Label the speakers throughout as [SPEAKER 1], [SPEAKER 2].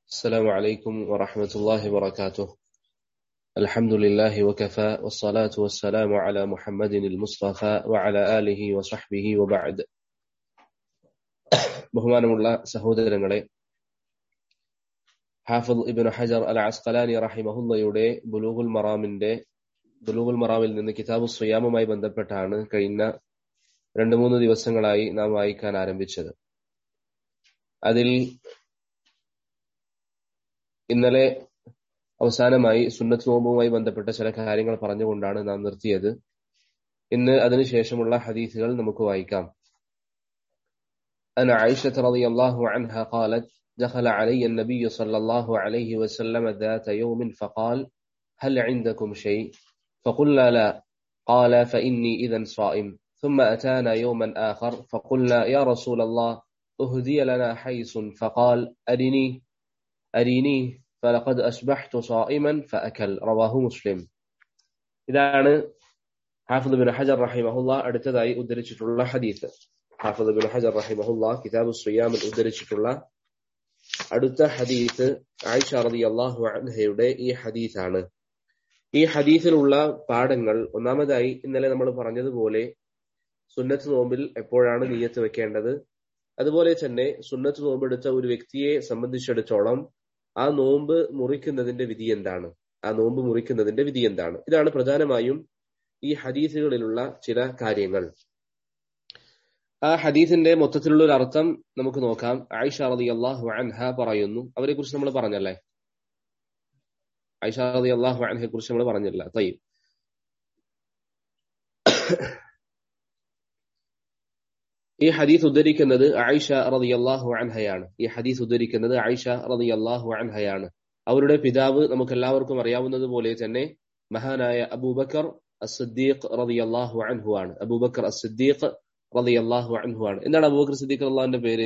[SPEAKER 1] السلام عليكم ورحمة الله وبركاته الحمد لله وكفى والصلاة والسلام على محمد المصطفى وعلى آله وصحبه وبعد ബഹുമാനമുള്ള സഹോദരങ്ങളെ ഹാഫിദ് ഇബിൻ ഹജർ അൽ അസ്കലാനി റഹിമഹുല്ലയുടെ ബുലൂഗുൽ മറാമിന്റെ ബുലൂഗുൽ മറാമിൽ നിന്ന് കിതാബ് സ്വയാമുമായി ബന്ധപ്പെട്ടാണ് കഴിഞ്ഞ രണ്ടു മൂന്ന് ദിവസങ്ങളായി നാം വായിക്കാൻ ആരംഭിച്ചത് അതിൽ ഇന്നലെ അവസാനമായി സുന്നത്ത് നോമ്പുമായി ബന്ധപ്പെട്ട ചില കാര്യങ്ങൾ പറഞ്ഞുകൊണ്ടാണ് നാം നിർത്തിയത് ഇന്ന് അതിനുശേഷമുള്ള ഹദീസുകൾ നമുക്ക് വായിക്കാം أن عائشة رضي الله عنها قالت دخل علي النبي صلى الله عليه وسلم ذات يوم فقال هل عندكم شيء فقلنا لا قال فإني إذا صائم ثم أتانا يوما آخر فقلنا يا رسول الله أهدي لنا حيث فقال أرني أريني فلقد أصبحت صائما فأكل رواه مسلم ഇതാണ് ഹാഫിദ് ബിൻ ഹജർ റഹിമഹുല്ല അടുത്തതായി ഉദ്ധരിച്ചിട്ടുള്ള ഹദീസ് ഹാഫിദ് ബിൻ ഹജർ റഹിമഹുല്ല കിതാബ് സുയാമിൽ ഉദ്ധരിച്ചിട്ടുള്ള അടുത്ത ഹദീസ് ആയിഷ റതി അള്ളാഹു അൻഹയുടെ ഈ ഹദീസാണ് ഈ ഹദീസിലുള്ള പാഠങ്ങൾ ഒന്നാമതായി ഇന്നലെ നമ്മൾ പറഞ്ഞതുപോലെ സുന്നത്ത് നോമ്പിൽ എപ്പോഴാണ് നീയത്ത് വെക്കേണ്ടത് അതുപോലെ തന്നെ സുന്നത്ത് നോമ്പെടുത്ത ഒരു വ്യക്തിയെ സംബന്ധിച്ചിടത്തോളം ആ നോമ്പ് മുറിക്കുന്നതിന്റെ വിധി എന്താണ് ആ നോമ്പ് മുറിക്കുന്നതിന്റെ വിധി എന്താണ് ഇതാണ് പ്രധാനമായും ഈ ഹദീസുകളിലുള്ള ചില കാര്യങ്ങൾ ആ ഹദീസിന്റെ മൊത്തത്തിലുള്ള ഒരു അർത്ഥം നമുക്ക് നോക്കാം ആയിഷ റതി അള്ളാഹു അൻഹ പറയുന്നു അവരെ കുറിച്ച് നമ്മൾ പറഞ്ഞല്ലേ ആയിഷ റതി അള്ളാഹു അൻഹയെ കുറിച്ച് നമ്മൾ പറഞ്ഞില്ല തയ്യും ഈ ഹദീസ് ഉദ്ധരിക്കുന്നത് ആയിഷ റതി അള്ളാഹു അൻഹയാണ് ഈ ഹദീസ് ഉദ്ധരിക്കുന്നത് ആയിഷ റതി അള്ളാഹു അൻഹയാണ് അവരുടെ പിതാവ് നമുക്ക് എല്ലാവർക്കും അറിയാവുന്നത് പോലെ തന്നെ മഹാനായ അബൂബക്കർ അസ്ദീഖ് റതി അള്ളാഹു അൻഹു ആണ് അബൂബക്കർ അസ്ദീഖ് റതി അള്ളാഹു അൻഹു ആണ് എന്താണ് അബൂബക്കർ സിദ്ദീഖ് അള്ളാഹിന്റെ പേര്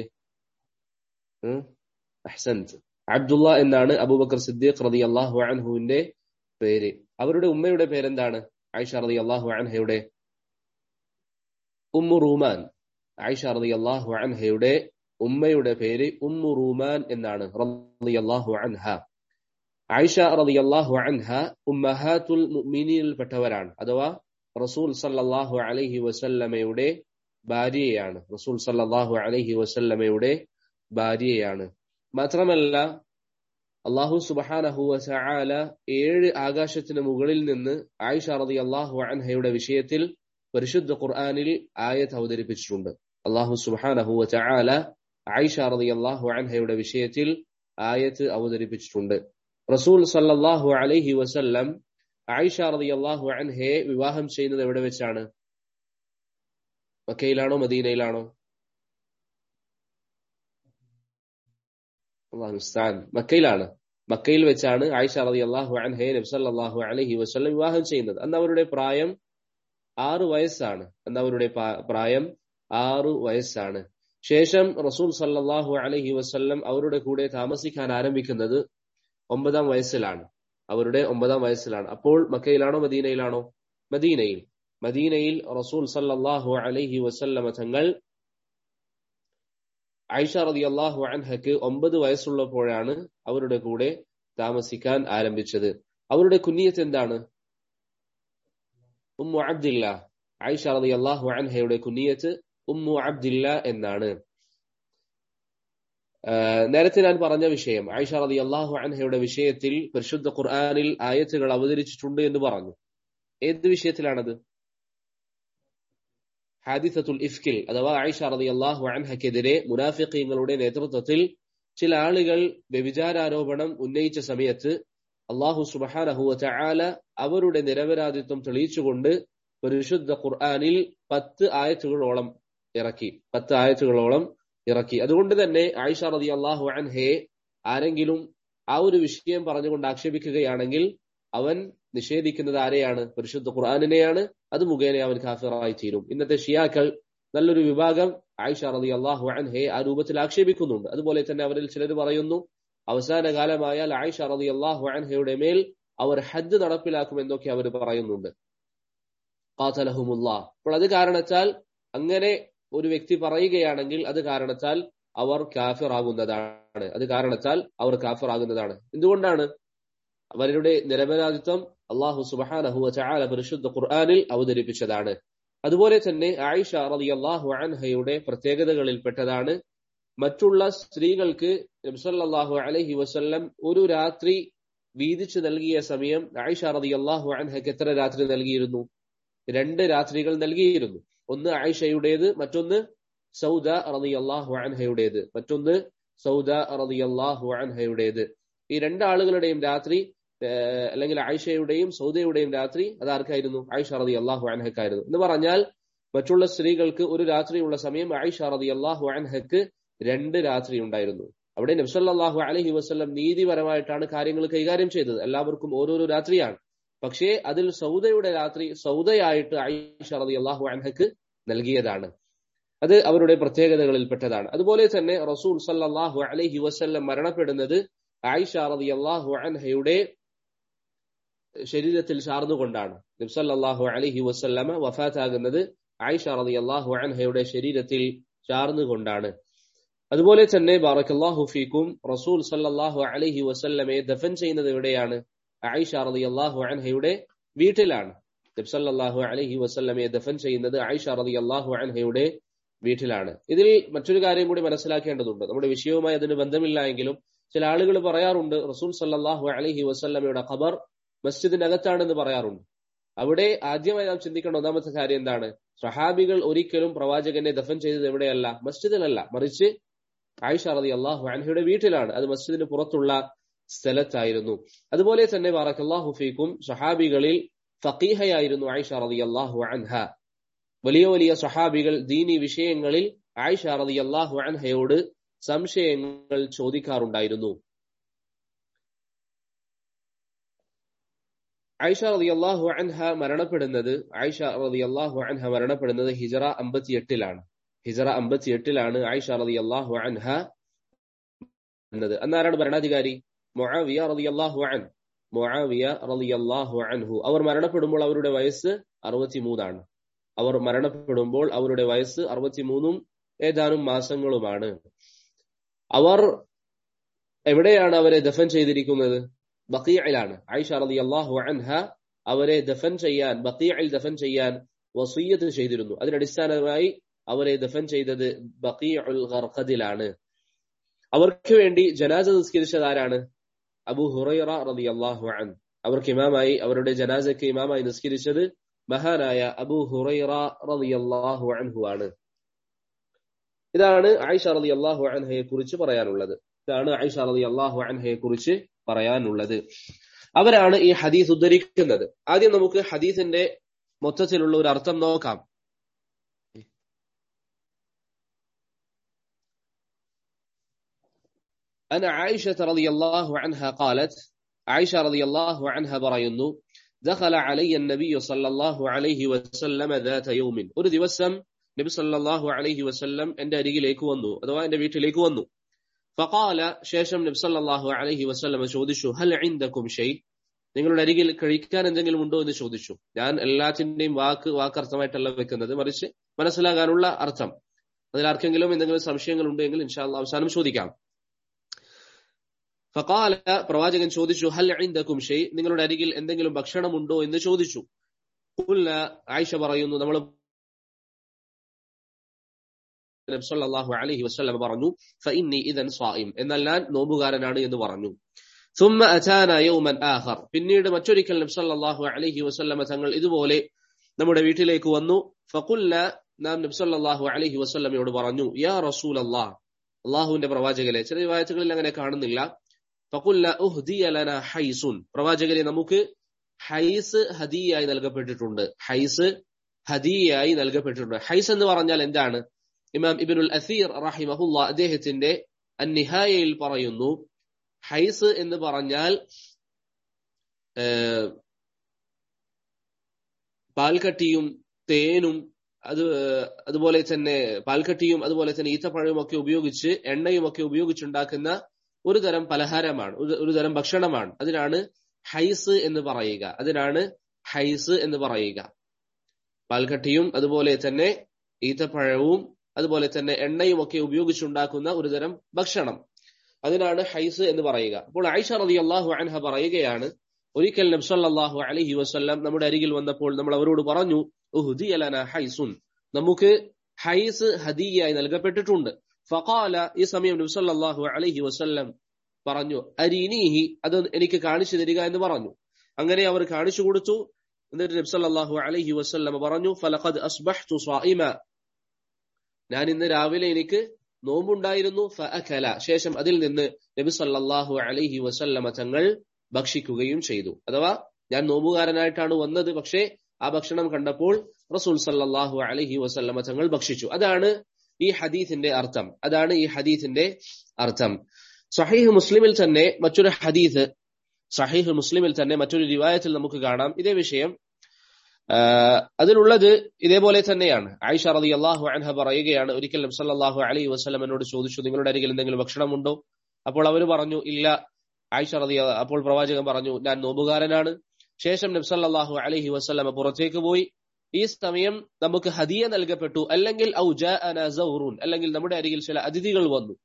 [SPEAKER 1] അഹ്സൻത് അബ്ദുള്ള എന്നാണ് അബൂബക്കർ സിദ്ദീഖ് റതി അള്ളാഹു അൻഹുവിന്റെ പേര് അവരുടെ ഉമ്മയുടെ പേരെന്താണ് ആയിഷ റതി അള്ളാഹു അൻഹയുടെ ഉമ്മു റൂമാൻ ആയിഷ റതി അള്ളാഹു അൻഹയുടെ ഉമ്മയുടെ പേര് ഉമ്മു റൂമാൻ എന്നാണ് റതി അള്ളാഹു അൻഹ ആയിഷ റതി അള്ളാഹു അൻഹ ഉമ്മഹാത്തുൽ മുഅ്മിനീനിൽപ്പെട്ടവരാണ് അഥവാ റസൂൽ സല്ലല്ലാഹു അലൈഹി വസല്ലമയുടെ ഭാര്യയാണ് റസൂൽ സല്ലല്ലാഹു അലൈഹി വസല്ലമയുടെ ഭാര്യയാണ് മാത്രമല്ല അള്ളാഹു സുബഹാനഹു വസആല ഏഴ് ആകാശത്തിന് മുകളിൽ നിന്ന് ആയിഷ റതി അള്ളാഹു അൻഹയുടെ വിഷയത്തിൽ പരിശുദ്ധ ഖുർആാനിൽ ആയത്ത് അവതരിപ്പിച്ചിട്ടുണ്ട് അള്ളാഹു സുബാനഹു ചാല ആയിഷ റതി അള്ളാഹു അൻഹയുടെ വിഷയത്തിൽ ആയത്ത് അവതരിപ്പിച്ചിട്ടുണ്ട് റസൂൽ സല്ലാഹു അലൈഹി വസല്ലം ആയിഷ റതി അള്ളാഹു അൻഹയെ വിവാഹം ചെയ്യുന്നത് എവിടെ വെച്ചാണ് മക്കയിലാണോ മദീനയിലാണോ മക്കയിലാണ് മക്കയിൽ വെച്ചാണ് ആയിഷ റതി അള്ളാഹു അൻഹയെ നബ്സല്ലാഹു അലഹി വസ്ല്ലം വിവാഹം ചെയ്യുന്നത് അന്ന് അവരുടെ പ്രായം ആറു വയസ്സാണ് അന്ന് അവരുടെ പ്രായം ആറു വയസ്സാണ് ശേഷം റസൂൽ സല്ലാഹു അലഹി വസ്ല്ലം അവരുടെ കൂടെ താമസിക്കാൻ ആരംഭിക്കുന്നത് ഒമ്പതാം വയസ്സിലാണ് അവരുടെ ഒമ്പതാം വയസ്സിലാണ് അപ്പോൾ മക്കയിലാണോ മദീനയിലാണോ മദീനയിൽ മദീനയിൽ റസൂൽ സല്ലാഹു അലഹി വസല്ലമ തങ്ങൾ ഐഷ റതി അള്ളാഹു അൻഹക്ക് ഒമ്പത് വയസ്സുള്ളപ്പോഴാണ് അവരുടെ കൂടെ താമസിക്കാൻ ആരംഭിച്ചത് അവരുടെ കുഞ്ഞിയത്ത് എന്താണ് ഉമ്മു അബ്ദില്ല ഐഷ റതി അള്ളാഹു അൻഹയുടെ കുഞ്ഞിയത്ത് ഉമ്മു അബ്ദില്ല എന്നാണ് നേരത്തെ ഞാൻ പറഞ്ഞ വിഷയം ഐഷ റതി അള്ളാഹു അൻഹയുടെ വിഷയത്തിൽ പരിശുദ്ധ ഖുർആാനിൽ ആയത്തുകൾ അവതരിച്ചിട്ടുണ്ട് എന്ന് പറഞ്ഞു ഏത് വിഷയത്തിലാണത് ഹാദിസത്തുൽ ഇഫ്കിൽ അഥവാ ഐഷ റതി അള്ളാഹു അൻഹക്കെതിരെ മുനാഫിഖീങ്ങളുടെ നേതൃത്വത്തിൽ ചില ആളുകൾ വ്യഭിചാരാരോപണം ഉന്നയിച്ച സമയത്ത് അള്ളാഹു സുബഹാനഹുവ ചാല അവരുടെ നിരപരാധിത്വം തെളിയിച്ചുകൊണ്ട് പരിശുദ്ധ ഖുർആാനിൽ പത്ത് ആയത്തുകളോളം ഇറക്കി പത്ത് ആയത്തുകളോളം ഇറക്കി അതുകൊണ്ട് തന്നെ ആയിഷ റതി അള്ളാഹു അൻഹയെ ആരെങ്കിലും ആ ഒരു വിഷയം പറഞ്ഞുകൊണ്ട് ആക്ഷേപിക്കുകയാണെങ്കിൽ അവൻ നിഷേധിക്കുന്നത് ആരെയാണ് പരിശുദ്ധ ഖുർആാനിനെയാണ് അത് മുഖേന അവൻ കാഫിറായി തീരും ഇന്നത്തെ ഷിയാക്കൾ നല്ലൊരു വിഭാഗം ആയിഷ റതി അള്ളാഹു അൻഹയെ ആ രൂപത്തിൽ ആക്ഷേപിക്കുന്നുണ്ട് അതുപോലെ തന്നെ അവരിൽ ചിലർ പറയുന്നു അവസാന കാലമായാൽ ആയിഷ റതി അള്ളാഹു അൻഹയുടെ മേൽ അവർ ഹജ്ജ് നടപ്പിലാക്കുമെന്നൊക്കെ അവർ പറയുന്നുണ്ട് ഖാത്തലഹുമുല്ല അപ്പോൾ അത് കാരണത്താൽ അങ്ങനെ ഒരു വ്യക്തി പറയുകയാണെങ്കിൽ അത് കാരണത്താൽ അവർ കാഫിറാകുന്നതാണ് ആണ് അത് കാരണത്താൽ അവർ കാഫറാകുന്നതാണ് എന്തുകൊണ്ടാണ് അവരുടെ നിരപരാധിത്വം അള്ളാഹു സുബഹാനഹുവ ചാല പരിശുദ്ധ ഖുർആാനിൽ അവതരിപ്പിച്ചതാണ് അതുപോലെ തന്നെ ആയിഷ റതി അള്ളാഹു അൻഹയുടെ പ്രത്യേകതകളിൽപ്പെട്ടതാണ് മറ്റുള്ള സ്ത്രീകൾക്ക് നബ്സല്ലാഹു അലഹി വസ്ല്ലം ഒരു രാത്രി വീതിച്ചു നൽകിയ സമയം ആയിഷ റതി അള്ളാഹു അൻഹയ്ക്ക് എത്ര രാത്രി നൽകിയിരുന്നു രണ്ട് രാത്രികൾ നൽകിയിരുന്നു ഒന്ന് ആയിഷയുടേത് മറ്റൊന്ന് സൗദ റതി അള്ളാഹു അൻഹയുടേത് മറ്റൊന്ന് സൗദ റതി അള്ളാഹു അൻഹയുടേത് ഈ രണ്ടാളുകളുടെയും രാത്രി അല്ലെങ്കിൽ ആയിഷയുടെയും സൗദയുടെയും രാത്രി അതാർക്കായിരുന്നു ആയിഷ റതി അള്ളാഹു അൻഹക്കായിരുന്നു എന്ന് പറഞ്ഞാൽ മറ്റുള്ള സ്ത്രീകൾക്ക് ഒരു രാത്രിയുള്ള സമയം ആയിഷ റതി അള്ളാഹു അൻഹക്ക് രണ്ട് രാത്രി ഉണ്ടായിരുന്നു അവിടെ നബ്സല്ലാഹു അലഹി വസ്ലം നീതിപരമായിട്ടാണ് കാര്യങ്ങൾ കൈകാര്യം ചെയ്തത് എല്ലാവർക്കും ഓരോരോ രാത്രിയാണ് പക്ഷേ അതിൽ സൗദയുടെ രാത്രി സൗദയായിട്ട് ആയിഷ റതി അള്ളാഹു അൻഹക്ക് നൽകിയതാണ് അത് അവരുടെ പ്രത്യേകതകളിൽപ്പെട്ടതാണ് അതുപോലെ തന്നെ റസൂൽ സല്ലാഹു അലഹി വസ്ല്ലം മരണപ്പെടുന്നത് ആയിഷ റതി അള്ളാഹു അൻഹയുടെ ശരീരത്തിൽ ചാർന്നുകൊണ്ടാണ് നബ്സല്ലാഹു അലഹി വസ്ല്ലമ വഫാത്താകുന്നത് ആയിഷ റതി അള്ളാഹു അൻഹയുടെ ശരീരത്തിൽ ചാർന്നുകൊണ്ടാണ് അതുപോലെ തന്നെ ബാറക്കല്ലാഹു ഫീക്കും റസൂൽ സല്ലാഹു അലഹി വസല്ലമയെ ദഫൻ ചെയ്യുന്നത് എവിടെയാണ് ആയിഷ റതി അള്ളാഹു അൻഹയുടെ വീട്ടിലാണ് നബ്സല്ലാഹു അലഹി വസല്ലമയെ ദഫൻ ചെയ്യുന്നത് ആയിഷ റതി അള്ളാഹു അൻഹയുടെ വീട്ടിലാണ് ഇതിൽ മറ്റൊരു കാര്യം കൂടി മനസ്സിലാക്കേണ്ടതുണ്ട് നമ്മുടെ വിഷയവുമായി അതിന് ബന്ധമില്ല എങ്കിലും ചില ആളുകൾ പറയാറുണ്ട് റസൂൽ സല്ലാഹു അലഹി വസല്ലമയുടെ ഖബർ മസ്ജിദിനകത്താണെന്ന് പറയാറുണ്ട് അവിടെ ആദ്യമായി നാം ചിന്തിക്കേണ്ട ഒന്നാമത്തെ കാര്യം എന്താണ് സഹാബികൾ ഒരിക്കലും പ്രവാചകനെ ദഫൻ ചെയ്തത് എവിടെയല്ല മസ്ജിദിലല്ല മറിച്ച് ആയിഷ റതി അള്ളാഹു അൻഹയുടെ വീട്ടിലാണ് അത് മസ്ജിദിന് പുറത്തുള്ള സ്ഥലത്തായിരുന്നു അതുപോലെ തന്നെ ബാറക്കല്ലാഹു ഫീക്കും സഹാബികളിൽ ഫക്കീഹയായിരുന്നു ആയിഷ റതി അള്ളാഹു അൻഹ വലിയ വലിയ സഹാബികൾ ദീനി വിഷയങ്ങളിൽ ആയിഷ റതി അള്ളാഹു അൻഹയോട് സംശയങ്ങൾ ചോദിക്കാറുണ്ടായിരുന്നു ആയിഷ റതി അള്ളാഹു അൻഹ മരണപ്പെടുന്നത് ആയിഷ റതി അള്ളാഹു അൻഹ മരണപ്പെടുന്നത് ഹിജറ അമ്പത്തിയെട്ടിലാണ് ഹിജറ അമ്പത്തിയെട്ടിലാണ് ആയിഷ റതി അള്ളാഹു അൻഹ എന്നത് അന്നാരാണ് ഭരണാധികാരി മൊഴാവിയ റതി അള്ളാഹു അൻ മൊഴാവിയ റതി അള്ളാഹു അൻഹു അവർ മരണപ്പെടുമ്പോൾ അവരുടെ വയസ്സ് അറുപത്തിമൂന്നാണ് അവർ മരണപ്പെടുമ്പോൾ അവരുടെ വയസ്സ് അറുപത്തിമൂന്നും ഏതാനും മാസങ്ങളുമാണ് അവർ എവിടെയാണ് അവരെ ദഫൻ ചെയ്തിരിക്കുന്നത് ബക്കീയിലാണ് ആയിഷ റതി അള്ളാഹു അൻഹ അവരെ ദഫൻ ചെയ്യാൻ ബക്കീയിൽ ദഫൻ ചെയ്യാൻ വസീയത്ത് ചെയ്തിരുന്നു അതിനടിസ്ഥാനമായി അവരെ ദഫൻ ചെയ്തത് ബക്കീ ഉൽ ഖർഖദിലാണ് അവർക്ക് വേണ്ടി ജനാസ നിസ്കരിച്ചത് ആരാണ് അബു ഹുറൈറ റതി അള്ളാഹു അൻ അവർക്ക് ഇമാമായി അവരുടെ ജനാസയ്ക്ക് ഇമാമായി നിസ്കരിച്ചത് മഹാനായ അബു ഹുറൈറ റതി അള്ളാഹു അൻഹു ആണ് ഇതാണ് ആയിഷ റതി അള്ളാഹു അൻഹയെ കുറിച്ച് പറയാനുള്ളത് ഇതാണ് ആയിഷ റതി അള്ളാഹു അൻഹയെ കുറിച്ച് പറയാനുള്ളത് അവരാണ് ഈ ഹദീസ് ഉദ്ധരിക്കുന്നത് ആദ്യം നമുക്ക് ഹദീസിന്റെ മൊത്തത്തിലുള്ള ഒരു അർത്ഥം നോക്കാം أنا عائشة رضي الله عنها قالت عائشة رضي الله عنها برينو دخل علي النبي صلى الله عليه وسلم ذات يوم ഒരു ദിവസം നബി സല്ലല്ലാഹു അലൈഹി വസല്ലം എന്റെ അരികിലേക്ക് വന്നു അഥവാ എന്റെ വീട്ടിലേക്ക് വന്നു ഫഖാല ശേഷം നബി സല്ലല്ലാഹു അലൈഹി വസല്ലം ചോദിച്ചു ഹൽ ഇൻദകും ഷൈ നിങ്ങളുടെ അരികിൽ കഴിക്കാൻ എന്തെങ്കിലും ഉണ്ടോ എന്ന് ചോദിച്ചു ഞാൻ എല്ലാത്തിന്റെയും വാക്ക് വാക്കർത്ഥമായിട്ടല്ല വെക്കുന്നത് മറിച്ച് മനസ്സിലാകാനുള്ള അർത്ഥം അതിൽ ആർക്കെങ്കിലും എന്തെങ്കിലും സംശയങ്ങൾ ഉണ്ടെങ്കിൽ ഇൻഷാല്ല അവസാനം ചോദിക്കാം ഫഖാല പ്രവാചകൻ ചോദിച്ചു ഹൽ ഇൻദകും ഷൈ നിങ്ങളുടെ അരികിൽ എന്തെങ്കിലും ഭക്ഷണമുണ്ടോ എന്ന് ചോദിച്ചു ആയിഷ പറയുന്നു നമ്മൾ നബി സല്ലല്ലാഹു അലൈഹി വസല്ലം പറഞ്ഞു ഫഇന്നി ഇദൻ സ്വായിം എന്നാൽ ഞാൻ നോമ്പുകാരനാണ് എന്ന് പറഞ്ഞു ثم أتانا يوما آخر പിന്നീട് മറ്റൊരിക്കൽ നബി സല്ലല്ലാഹു അലൈഹി വസല്ലം തങ്ങൾ ഇതുപോലെ നമ്മുടെ വീട്ടിലേക്ക് വന്നു ഫഖുൽന നാം നബി സല്ലല്ലാഹു അലൈഹി വസല്ലമയോട് പറഞ്ഞു യാ റസൂലല്ലാഹ് അള്ളാഹുവിന്റെ പ്രവാചകരെ ചില റിവായത്തുകളിൽ അങ്ങനെ കാണുന്നില്ല ഫഖുൽന ഉഹ്ദിയ ലനാ ഹൈസുൻ പ്രവാചകരെ നമുക്ക് ഹൈസ് ഹദിയായി നൽകപ്പെട്ടിട്ടുണ്ട് ഹൈസ് ഹദിയായി നൽകപ്പെട്ടിട്ടുണ്ട് ഹൈസ് എന്ന് പറഞ്ഞാൽ എന്താണ് ഇമാം ഇബിനുൽ അസീർ റഹിമഹുല്ല അദ്ദേഹത്തിന്റെ അന്നിഹായയിൽ പറയുന്നു ഹൈസ് എന്ന് പറഞ്ഞാൽ പാൽക്കട്ടിയും തേനും അത് അതുപോലെ തന്നെ പാൽക്കട്ടിയും അതുപോലെ തന്നെ ഈത്തപ്പഴവും ഒക്കെ ഉപയോഗിച്ച് എണ്ണയും ഒക്കെ ഉപയോഗിച്ചുണ്ടാക്കുന്ന ഒരു തരം പലഹാരമാണ് ഒരു തരം ഭക്ഷണമാണ് അതിനാണ് ഹൈസ് എന്ന് പറയുക അതിനാണ് ഹൈസ് എന്ന് പറയുക പാൽക്കട്ടിയും അതുപോലെ തന്നെ ഈത്തപ്പഴവും അതുപോലെ തന്നെ എണ്ണയും ഒക്കെ ഉപയോഗിച്ചുണ്ടാക്കുന്ന ഒരു തരം ഭക്ഷണം അതിനാണ് ഹൈസ് എന്ന് പറയുക അപ്പോൾ ഐഷ റതി അള്ളാഹു അൻഹ പറയുകയാണ് ഒരിക്കൽ നബ്സല്ലാഹു അലഹി വസ്ല്ലാം നമ്മുടെ അരികിൽ വന്നപ്പോൾ നമ്മൾ അവരോട് പറഞ്ഞു ഉഹുദിയലന ഹൈസുൻ നമുക്ക് ഹൈസ് ഹദിയായി നൽകപ്പെട്ടിട്ടുണ്ട് ഫഖാല ഈ സമയം നബ്സല്ലാഹു അലഹി വസ്ല്ലാം പറഞ്ഞു അരീനീഹി അത് എനിക്ക് കാണിച്ചു തരിക എന്ന് പറഞ്ഞു അങ്ങനെ അവർ കാണിച്ചു കൊടുത്തു എന്നിട്ട് നബ്സല്ലാഹു അലഹി വസ്ല്ലാം പറഞ്ഞു ഫലഖദ് അസ്ബഹ്തു സ്വാഇമ ഞാൻ ഇന്ന് രാവിലെ എനിക്ക് നോമ്പുണ്ടായിരുന്നു ഫഅകല ശേഷം അതിൽ നിന്ന് നബി സല്ലല്ലാഹു അലൈഹി വസല്ലമ തങ്ങൾ ഭക്ഷിക്കുകയും ചെയ്തു അഥവാ ഞാൻ നോമ്പുകാരനായിട്ടാണ് വന്നത് പക്ഷേ ആ ഭക്ഷണം കണ്ടപ്പോൾ റസൂൽ സല്ലല്ലാഹു അലൈഹി വസല്ലമ തങ്ങൾ ഭക്ഷിച്ചു അതാണ് ഈ ഹദീസിന്റെ അർത്ഥം അതാണ് ഈ ഹദീസിന്റെ അർത്ഥം സഹീഹ് മുസ്ലിമിൽ തന്നെ മറ്റൊരു ഹദീസ് സഹീഹ് മുസ്ലിമിൽ തന്നെ മറ്റൊരു റിവായത്തിൽ നമുക്ക് കാണാം ഇതേ വിഷയം അതിലുള്ളത് ഇതേപോലെ തന്നെയാണ് ആയിഷ റതി അള്ളാഹു അൻഹ പറയുകയാണ് ഒരിക്കൽ നബ്സല്ലാഹു അലൈഹി വസ്ലം എന്നോട് ചോദിച്ചു നിങ്ങളുടെ അരികിൽ എന്തെങ്കിലും ഭക്ഷണമുണ്ടോ അപ്പോൾ അവർ പറഞ്ഞു ഇല്ല ആയിഷ റതി അപ്പോൾ പ്രവാചകൻ പറഞ്ഞു ഞാൻ നോമ്പുകാരനാണ് ശേഷം നബ്സല്ലാഹു അലൈഹി വസ്ലമ പുറത്തേക്ക് പോയി ഈ സമയം നമുക്ക് ഹദിയ നൽകപ്പെട്ടു അല്ലെങ്കിൽ അല്ലെങ്കിൽ നമ്മുടെ അരികിൽ ചില അതിഥികൾ വന്നു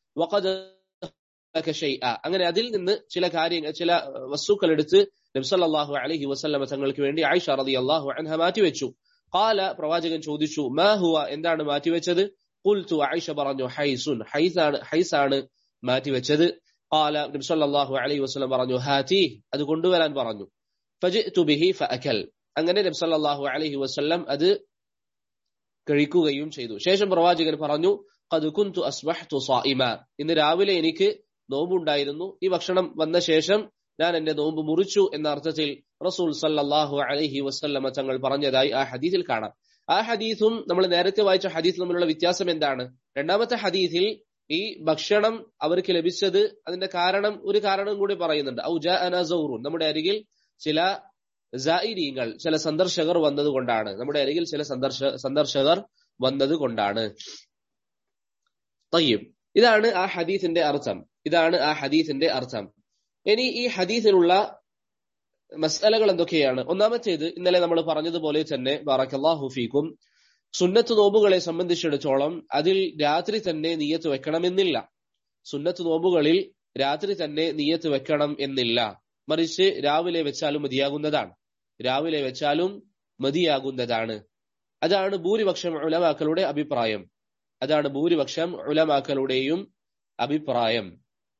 [SPEAKER 1] അങ്ങനെ അതിൽ നിന്ന് ചില കാര്യങ്ങൾ ചില വസ്തുക്കൾ എടുത്ത് നബ്സല്ലാഹു അലഹി വസ്ലമ തങ്ങൾക്ക് വേണ്ടി ആയിഷ റതി അള്ളാഹു അൻഹ മാറ്റിവെച്ചു കാല പ്രവാചകൻ ചോദിച്ചു മാ ഹുവ എന്താണ് മാറ്റിവെച്ചത് കുൽത്തു ആയിഷ പറഞ്ഞു ഹൈസുൻ ഹൈസാണ് ഹൈസാണ് മാറ്റിവെച്ചത് കാല നബ്സല്ലാഹു അലൈഹി വസ്ലം പറഞ്ഞു ഹാറ്റി അത് കൊണ്ടുവരാൻ പറഞ്ഞു ഫജിഅ്തു ബിഹി ഫഅകൽ അങ്ങനെ നബ്സല്ലാഹു അലൈഹി വസ്ലം അത് കഴിക്കുകയും ചെയ്തു ശേഷം പ്രവാചകൻ പറഞ്ഞു ഖദ് കുന്തു അസ്ബഹ്തു സായിമ ഇന്ന് രാവിലെ എനിക്ക് നോമ്പുണ്ടായിരുന്നു ഈ ഭക്ഷണം വന്ന ശേഷം ഞാൻ എന്റെ നോമ്പ് മുറിച്ചു എന്ന അർത്ഥത്തിൽ റസൂൽ സല്ലാഹു അലഹി വസ്ല്ലമ തങ്ങൾ പറഞ്ഞതായി ആ ഹദീസിൽ കാണാം ആ ഹദീസും നമ്മൾ നേരത്തെ വായിച്ച ഹദീസ് തമ്മിലുള്ള വ്യത്യാസം എന്താണ് രണ്ടാമത്തെ ഹദീസിൽ ഈ ഭക്ഷണം അവർക്ക് ലഭിച്ചത് അതിന്റെ കാരണം ഒരു കാരണം കൂടി പറയുന്നുണ്ട് ഔജ അനസൗറുൻ നമ്മുടെ അരികിൽ ചില ജായിരീങ്ങൾ ചില സന്ദർശകർ വന്നതുകൊണ്ടാണ് നമ്മുടെ അരികിൽ ചില സന്ദർശ സന്ദർശകർ വന്നത് കൊണ്ടാണ് തയ്യും ഇതാണ് ആ ഹദീസിന്റെ അർത്ഥം ഇതാണ് ആ ഹദീസിന്റെ അർത്ഥം ഇനി ഈ ഹദീസിലുള്ള മസലകൾ എന്തൊക്കെയാണ് ഒന്നാമത്തേത് ഇന്നലെ നമ്മൾ പറഞ്ഞതുപോലെ തന്നെ ബാറക്കല്ലാഹു ഫീക്കും സുന്നത്ത് നോമ്പുകളെ സംബന്ധിച്ചിടത്തോളം അതിൽ രാത്രി തന്നെ നീയത്ത് വെക്കണമെന്നില്ല സുന്നത്ത് നോമ്പുകളിൽ രാത്രി തന്നെ നീയത്ത് വെക്കണം എന്നില്ല മറിച്ച് രാവിലെ വെച്ചാലും മതിയാകുന്നതാണ് രാവിലെ വെച്ചാലും മതിയാകുന്നതാണ് അതാണ് ഭൂരിപക്ഷം ഉലമാക്കളുടെ അഭിപ്രായം അതാണ് ഭൂരിപക്ഷം ഉലമാക്കളുടെയും അഭിപ്രായം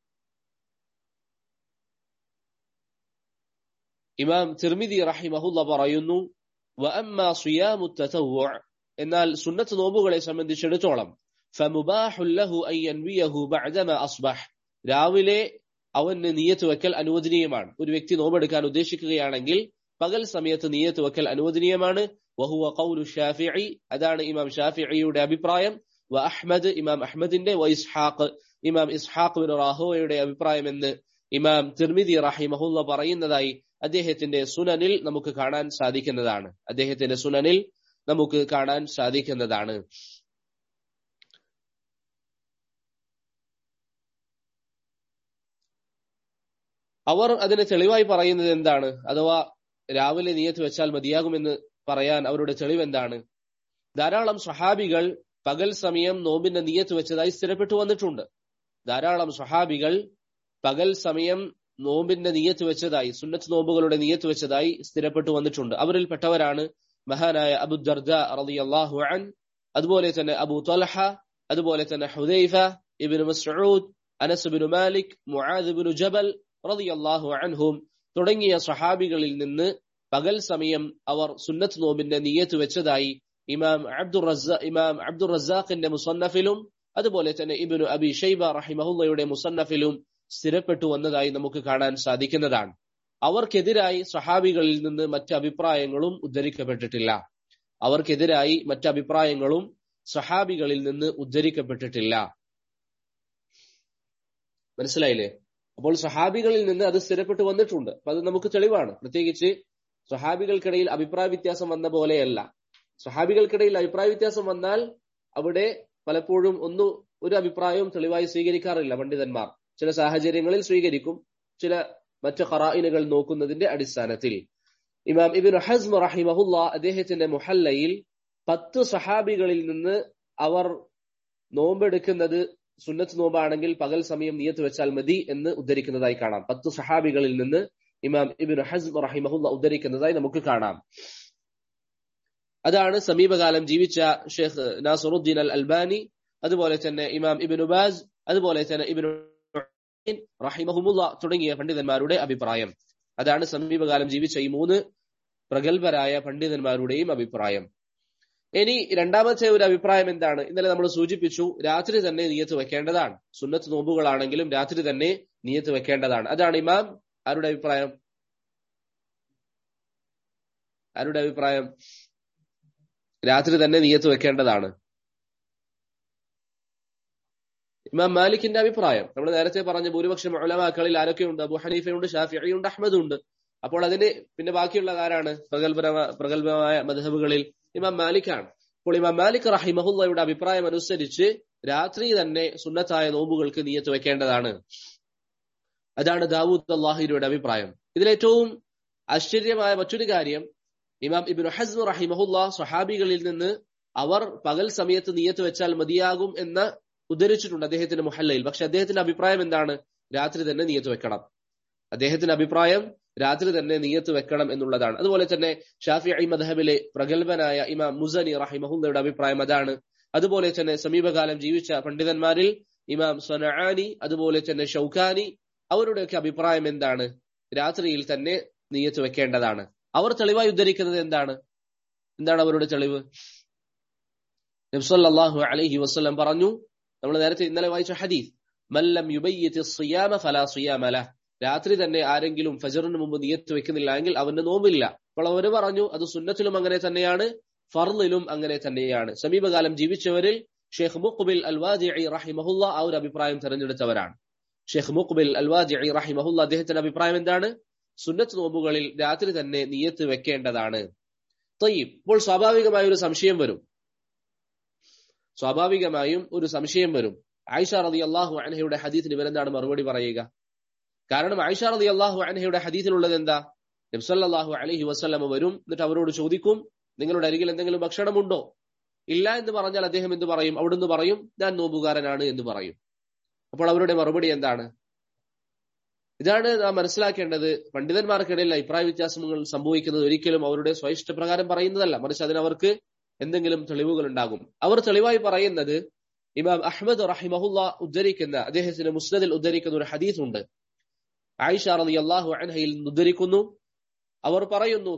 [SPEAKER 1] ഇമാം തിർമിദി റഹിമഹുല്ല പറയുന്നു വഅമ്മ സിയാമു തതവ്വുഅ എന്നാൽ സുന്നത്ത് നോമ്പുകളെ സംബന്ധിച്ചിടത്തോളം ഫമുബാഹുൽ ലഹു അൻ യൻവിയഹു ബഅദമ അസ്ബഹ് രാവിലെ അവന് നിയത്ത് വെക്കൽ അനുവദനീയമാണ് ഒരു വ്യക്തി നോമ്പെടുക്കാൻ ഉദ്ദേശിക്കുകയാണെങ്കിൽ പകൽ സമയത്ത് നിയത്ത് വെക്കൽ അനുവദനീയമാണ് വഹുവ ഖൗലു ഷാഫിഇ അതാണ് ഇമാം ഷാഫിഇയുടെ അഭിപ്രായം വ അഹ്മദ് ഇമാം അഹ്മദിന്റെ വ ഇസ്ഹാഖ് ഇമാം ഇസ്ഹാഖ് ബിൻ റാഹുവയുടെ അഭിപ്രായം എന്ന് ഇമാം തിർമിദി റഹിമഹുല്ല പറയുന്നതായി അദ്ദേഹത്തിന്റെ സുനനിൽ നമുക്ക് കാണാൻ സാധിക്കുന്നതാണ് അദ്ദേഹത്തിന്റെ സുനനിൽ നമുക്ക് കാണാൻ സാധിക്കുന്നതാണ് അവർ അതിന് തെളിവായി പറയുന്നത് എന്താണ് അഥവാ രാവിലെ നിയത്ത് വെച്ചാൽ മതിയാകുമെന്ന് പറയാൻ അവരുടെ തെളിവ് എന്താണ് ധാരാളം സഹാബികൾ പകൽ സമയം നോമ്പിന്റെ നിയത്ത് വെച്ചതായി സ്ഥിരപ്പെട്ടു വന്നിട്ടുണ്ട് ധാരാളം സഹാബികൾ പകൽ സമയം നോമ്പിന്റെ നിയത്ത് വെച്ചതായി സുന്നത്ത് നോമ്പുകളുടെ നിയത്ത് വെച്ചതായി സ്ഥിരപ്പെട്ടു വന്നിട്ടുണ്ട് അവരിൽ പെട്ടവരാണ് മഹാനായ അബു ദർദ റളി അള്ളാഹു അൻ അതുപോലെ തന്നെ അബു തൊലഹ അതുപോലെ തന്നെ Hudhaifa ibn Masud Anas bin Malik Muadh bin Jabal റളി അള്ളാഹു അൻഹും തുടങ്ങിയ സഹാബികളിൽ നിന്ന് പകൽ സമയം അവർ സുന്നത്ത് നോമ്പിന്റെ നിയത്ത് വെച്ചതായി ഇമാം അബ്ദുർ റസ ഇമാം അബ്ദുർ റസാഖിന്റെ മുസന്നഫിലും അതുപോലെ തന്നെ ഇബിനു അബി ഷൈബ റഹിമഹുല്ലയുടെ മുസന്നഫിലും സ്ഥിരപ്പെട്ടു വന്നതായി നമുക്ക് കാണാൻ സാധിക്കുന്നതാണ് അവർക്കെതിരായി സഹാബികളിൽ നിന്ന് മറ്റ് അഭിപ്രായങ്ങളും ഉദ്ധരിക്കപ്പെട്ടിട്ടില്ല അവർക്കെതിരായി മറ്റ് അഭിപ്രായങ്ങളും സഹാബികളിൽ നിന്ന് ഉദ്ധരിക്കപ്പെട്ടിട്ടില്ല മനസ്സിലായില്ലേ അപ്പോൾ സഹാബികളിൽ നിന്ന് അത് സ്ഥിരപ്പെട്ടു വന്നിട്ടുണ്ട് അപ്പൊ അത് നമുക്ക് തെളിവാണ് പ്രത്യേകിച്ച് സഹാബികൾക്കിടയിൽ അഭിപ്രായ വ്യത്യാസം വന്ന പോലെയല്ല സഹാബികൾക്കിടയിൽ അഭിപ്രായ വ്യത്യാസം വന്നാൽ അവിടെ പലപ്പോഴും ഒന്നും ഒരു അഭിപ്രായവും തെളിവായി സ്വീകരിക്കാറില്ല പണ്ഡിതന്മാർ ചില സാഹചര്യങ്ങളിൽ സ്വീകരിക്കും ചില മറ്റ് ഖറായിനുകൾ നോക്കുന്നതിന്റെ അടിസ്ഥാനത്തിൽ ഇമാം ഇബിൻ ഹസ്മ റഹിമഹുല്ല അദ്ദേഹത്തിന്റെ മുഹല്ലയിൽ പത്ത് സഹാബികളിൽ നിന്ന് അവർ നോമ്പെടുക്കുന്നത് സുന്നത്ത് നോമ്പാണെങ്കിൽ പകൽ സമയം നിയത്ത് വെച്ചാൽ മതി എന്ന് ഉദ്ധരിക്കുന്നതായി കാണാം പത്ത് സഹാബികളിൽ നിന്ന് ഇമാം ഇബിൻ ഹസ്ബ് റഹിമഹുല്ല ഉദ്ധരിക്കുന്നതായി നമുക്ക് കാണാം അതാണ് സമീപകാലം ജീവിച്ച ഷെയ്ഖ് നാസറുദ്ദീൻ അൽ അൽബാനി അതുപോലെ തന്നെ ഇമാം ഇബിൻ ഉബാസ് അതുപോലെ തന്നെ ഇബിൻ റഹിമഹുമുല്ല തുടങ്ങിയ പണ്ഡിതന്മാരുടെ അഭിപ്രായം അതാണ് സമീപകാലം ജീവിച്ച ഈ മൂന്ന് പ്രഗത്ഭരായ പണ്ഡിതന്മാരുടെയും അഭിപ്രായം ഇനി രണ്ടാമത്തെ ഒരു അഭിപ്രായം എന്താണ് ഇന്നലെ നമ്മൾ സൂചിപ്പിച്ചു രാത്രി തന്നെ നിയത്ത് വെക്കേണ്ടതാണ് സുന്നത്ത് നോമ്പുകളാണെങ്കിലും രാത്രി തന്നെ നിയത്ത് വെക്കേണ്ടതാണ് അതാണ് ഇമാം ആരുടെ അഭിപ്രായം ആരുടെ അഭിപ്രായം രാത്രി തന്നെ നിയത്ത് വെക്കേണ്ടതാണ് ഇമാം മാലിക്കിന്റെ അഭിപ്രായം നമ്മൾ നേരത്തെ പറഞ്ഞ ഭൂരിപക്ഷം ഉലമാക്കളിൽ ആരൊക്കെയുണ്ട് അബു ഹനീഫയുണ്ട് ഷാഫിയുണ്ട് അഹമ്മദുണ്ട് അപ്പോൾ അതിന് പിന്നെ ബാക്കിയുള്ള ആരാണ് പ്രഗത്ഭരമായ പ്രഗത്ഭമായ മധബുകളിൽ ഇമാം മാലിക്കാണ് അപ്പോൾ ഇമാം മാലിക് റഹിമഹുല്ലയുടെ അഭിപ്രായം അനുസരിച്ച് രാത്രി തന്നെ സുന്നത്തായ നോമ്പുകൾക്ക് നിയത്ത് വെക്കേണ്ടതാണ് അതാണ് ദാവൂദ് അള്ളാഹിരുടെ അഭിപ്രായം ഇതിലേറ്റവും ആശ്ചര്യമായ മറ്റൊരു കാര്യം ഇമാം ഇബിൻ ഹസ്മു റഹിമഹുല്ല സ്വഹാബികളിൽ നിന്ന് അവർ പകൽ സമയത്ത് നിയത്ത് വെച്ചാൽ മതിയാകും എന്ന് ഉദ്ധരിച്ചിട്ടുണ്ട് അദ്ദേഹത്തിന്റെ മുഹല്ലയിൽ പക്ഷെ അദ്ദേഹത്തിന്റെ അഭിപ്രായം എന്താണ് രാത്രി തന്നെ നിയത്ത് വെക്കണം അദ്ദേഹത്തിന്റെ അഭിപ്രായം രാത്രി തന്നെ നിയത്ത് വെക്കണം എന്നുള്ളതാണ് അതുപോലെ തന്നെ ഷാഫി ഐ മദഹബിലെ പ്രഗത്ഭനായ ഇമാം മുസനി റഹിമഹുല്ലയുടെ അഭിപ്രായം അതാണ് അതുപോലെ തന്നെ സമീപകാലം ജീവിച്ച പണ്ഡിതന്മാരിൽ ഇമാം സൊനാനി അതുപോലെ തന്നെ ഷൗഖാനി അവരുടെയൊക്കെ അഭിപ്രായം എന്താണ് രാത്രിയിൽ തന്നെ നീയത്ത് വെക്കേണ്ടതാണ് അവർ തെളിവായി ഉദ്ധരിക്കുന്നത് എന്താണ് എന്താണ് അവരുടെ തെളിവ് നബ്സല്ലാഹു അലൈഹി വസ്ലം പറഞ്ഞു നമ്മൾ നേരത്തെ ഇന്നലെ വായിച്ച ഹദീസ് മല്ലം യുബയ്യത്തി സിയാമ ഫലാ സിയാമല രാത്രി തന്നെ ആരെങ്കിലും ഫജറിന് മുമ്പ് നിയത്ത് വെക്കുന്നില്ല എങ്കിൽ അവന് നോമ്പില്ല അപ്പോൾ അവര് പറഞ്ഞു അത് സുന്നത്തിലും അങ്ങനെ തന്നെയാണ് ഫർലിലും അങ്ങനെ തന്നെയാണ് സമീപകാലം ജീവിച്ചവരിൽ ഷെയ്ഖ് മുഖ്ബിൽ അൽവാജി റഹിമഹുല്ല ആ ഒരു അഭിപ്രായം തെരഞ്ഞെടുത്തവരാണ് ഷെയ്ഖ് മുഖ്ബിൽ അൽവാജി റഹിമഹുല്ല അദ്ദേഹത്തിന്റെ അഭിപ്രായം എന്താണ് സുന്നത്ത് നോമ്പുകളിൽ രാത്രി തന്നെ നിയത്ത് വെക്കേണ്ടതാണ് തയ്യബ് ഇപ്പോൾ സ്വാഭാവികമായ ഒരു സംശയം വരും സ്വാഭാവികമായും ഒരു സംശയം വരും ആയിഷ റതി അള്ളാഹു അനഹയുടെ ഹദീത്തിന് ഇവരെന്താണ് മറുപടി പറയുക കാരണം ആയിഷ റതി അള്ളാഹു അനഹയുടെ ഹദീസിലുള്ളത് എന്താ നബ്സല്ലാഹു അലഹി വസ്ലമ വരും എന്നിട്ട് അവരോട് ചോദിക്കും നിങ്ങളുടെ അരികിൽ എന്തെങ്കിലും ഭക്ഷണമുണ്ടോ ഇല്ല എന്ന് പറഞ്ഞാൽ അദ്ദേഹം എന്ത് പറയും അവിടുന്ന് പറയും ഞാൻ നോമ്പുകാരനാണ് എന്ന് പറയും അപ്പോൾ അവരുടെ മറുപടി എന്താണ് ഇതാണ് നാം മനസ്സിലാക്കേണ്ടത് പണ്ഡിതന്മാർക്കിടയിൽ അഭിപ്രായ വ്യത്യാസങ്ങൾ സംഭവിക്കുന്നത് ഒരിക്കലും അവരുടെ സ്വയിഷ്ടപ്രകാരം പറയുന്നതല്ല മറിച്ച് അതിനവർക്ക് എന്തെങ്കിലും തെളിവുകൾ ഉണ്ടാകും അവർ തെളിവായി പറയുന്നത് ഇമാം അഹമ്മദ് റഹിമഹുല്ല ഉദ്ധരിക്കുന്ന അദ്ദേഹത്തിന്റെ മുസ്നദിൽ ഉദ്ധരിക്കുന്ന ഒരു ഹദീസ് ഉണ്ട് ആയിഷ റളി അള്ളാഹു അൻഹയിൽ ഉദ്ധരിക്കുന്നു അവർ പറയുന്നു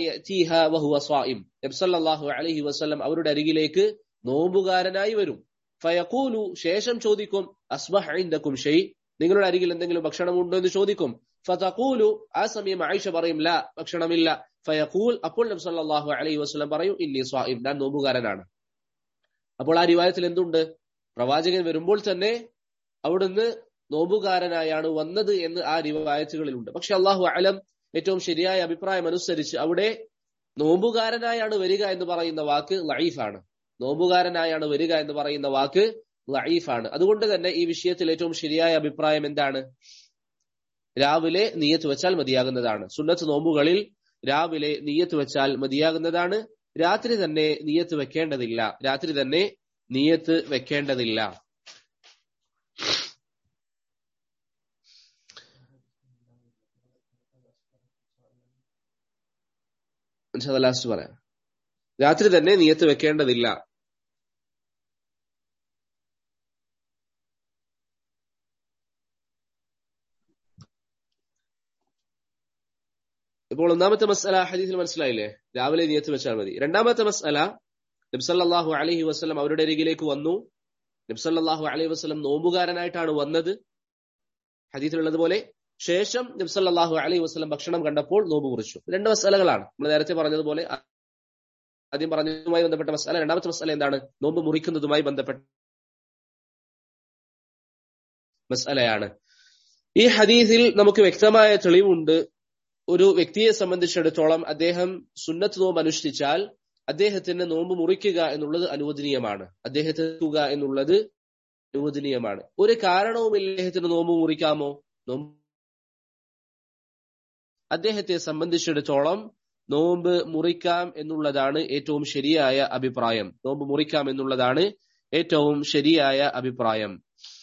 [SPEAKER 1] നബ്സല്ലാഹു അലഹി വസ്ലം അവരുടെ അരികിലേക്ക് നോമ്പുകാരനായി വരും ഫയക്കൂലു ശേഷം ചോദിക്കും അസ്ബഹ് ഷെയ് നിങ്ങളുടെ അരികിൽ എന്തെങ്കിലും ഭക്ഷണമുണ്ടോ എന്ന് ചോദിക്കും ഫതഖൂലു ആ സമയം ആയിഷ പറയും ല ഭക്ഷണമില്ല ഫയഖൂൽ അപ്പോൾ നബി സല്ലല്ലാഹു അലൈഹി വസല്ലം പറയും ഇന്നി സ്വാഇം ഞാൻ നോമ്പുകാരനാണ് അപ്പോൾ ആ റിവായത്തിൽ എന്തുണ്ട് പ്രവാചകൻ വരുമ്പോൾ തന്നെ അവിടുന്ന് നോമ്പുകാരനായാണ് വന്നത് എന്ന് ആ റിവായത്തുകളിലുണ്ട് പക്ഷെ അള്ളാഹു അലം ഏറ്റവും ശരിയായ അഭിപ്രായം അനുസരിച്ച് അവിടെ നോമ്പുകാരനായാണ് വരിക എന്ന് പറയുന്ന വാക്ക് ലൈഫാണ് നോമ്പുകാരനായാണ് വരിക എന്ന് പറയുന്ന വാക്ക് ലൈഫാണ് അതുകൊണ്ട് തന്നെ ഈ വിഷയത്തിൽ ഏറ്റവും ശരിയായ അഭിപ്രായം എന്താണ് രാവിലെ നീയത്ത് വെച്ചാൽ മതിയാകുന്നതാണ് സുന്നത്ത് നോമ്പുകളിൽ രാവിലെ നീയത്ത് വെച്ചാൽ മതിയാകുന്നതാണ് രാത്രി തന്നെ നീയത്ത് വെക്കേണ്ടതില്ല രാത്രി തന്നെ നീയത്ത് വെക്കേണ്ടതില്ല ലാസ്റ്റ് പറയാം രാത്രി തന്നെ നീയത്ത് വെക്കേണ്ടതില്ല ഇപ്പോൾ ഒന്നാമത്തെ മസ്അല ഹദീസിൽ മനസ്സിലായില്ലേ രാവിലെ നിയത്ത് വെച്ചാൽ മതി രണ്ടാമത്തെ മസ്അല നബ്സല്ലാഹു അലഹി വസ്ലം അവരുടെ അരികിലേക്ക് വന്നു നബ്സല്ലാഹു അലൈഹി വസ്ലം നോമ്പുകാരനായിട്ടാണ് വന്നത് ഹദീസിലുള്ളതുപോലെ ശേഷം നബ്സല്ലാഹു അലൈഹി വസ്ലം ഭക്ഷണം കണ്ടപ്പോൾ നോമ്പ് കുറിച്ചു രണ്ട് മസാലകളാണ് നമ്മൾ നേരത്തെ പറഞ്ഞതുപോലെ ആദ്യം പറഞ്ഞതുമായി ബന്ധപ്പെട്ട മസാല രണ്ടാമത്തെ മസാല എന്താണ് നോമ്പ് മുറിക്കുന്നതുമായി ബന്ധപ്പെട്ട മസാലയാണ് ഈ ഹദീസിൽ നമുക്ക് വ്യക്തമായ തെളിവുണ്ട് ഒരു വ്യക്തിയെ സംബന്ധിച്ചിടത്തോളം അദ്ദേഹം സുന്നത്ത് നോമ്പ് അനുഷ്ഠിച്ചാൽ അദ്ദേഹത്തിന് നോമ്പ് മുറിക്കുക എന്നുള്ളത് അനുവദനീയമാണ് അദ്ദേഹത്തിന് എന്നുള്ളത് അനുവദനീയമാണ് ഒരു കാരണവുമില്ല അദ്ദേഹത്തിന് നോമ്പ് മുറിക്കാമോ നോമ്പ് അദ്ദേഹത്തെ സംബന്ധിച്ചിടത്തോളം നോമ്പ് മുറിക്കാം എന്നുള്ളതാണ് ഏറ്റവും ശരിയായ അഭിപ്രായം നോമ്പ് മുറിക്കാം എന്നുള്ളതാണ് ഏറ്റവും ശരിയായ അഭിപ്രായം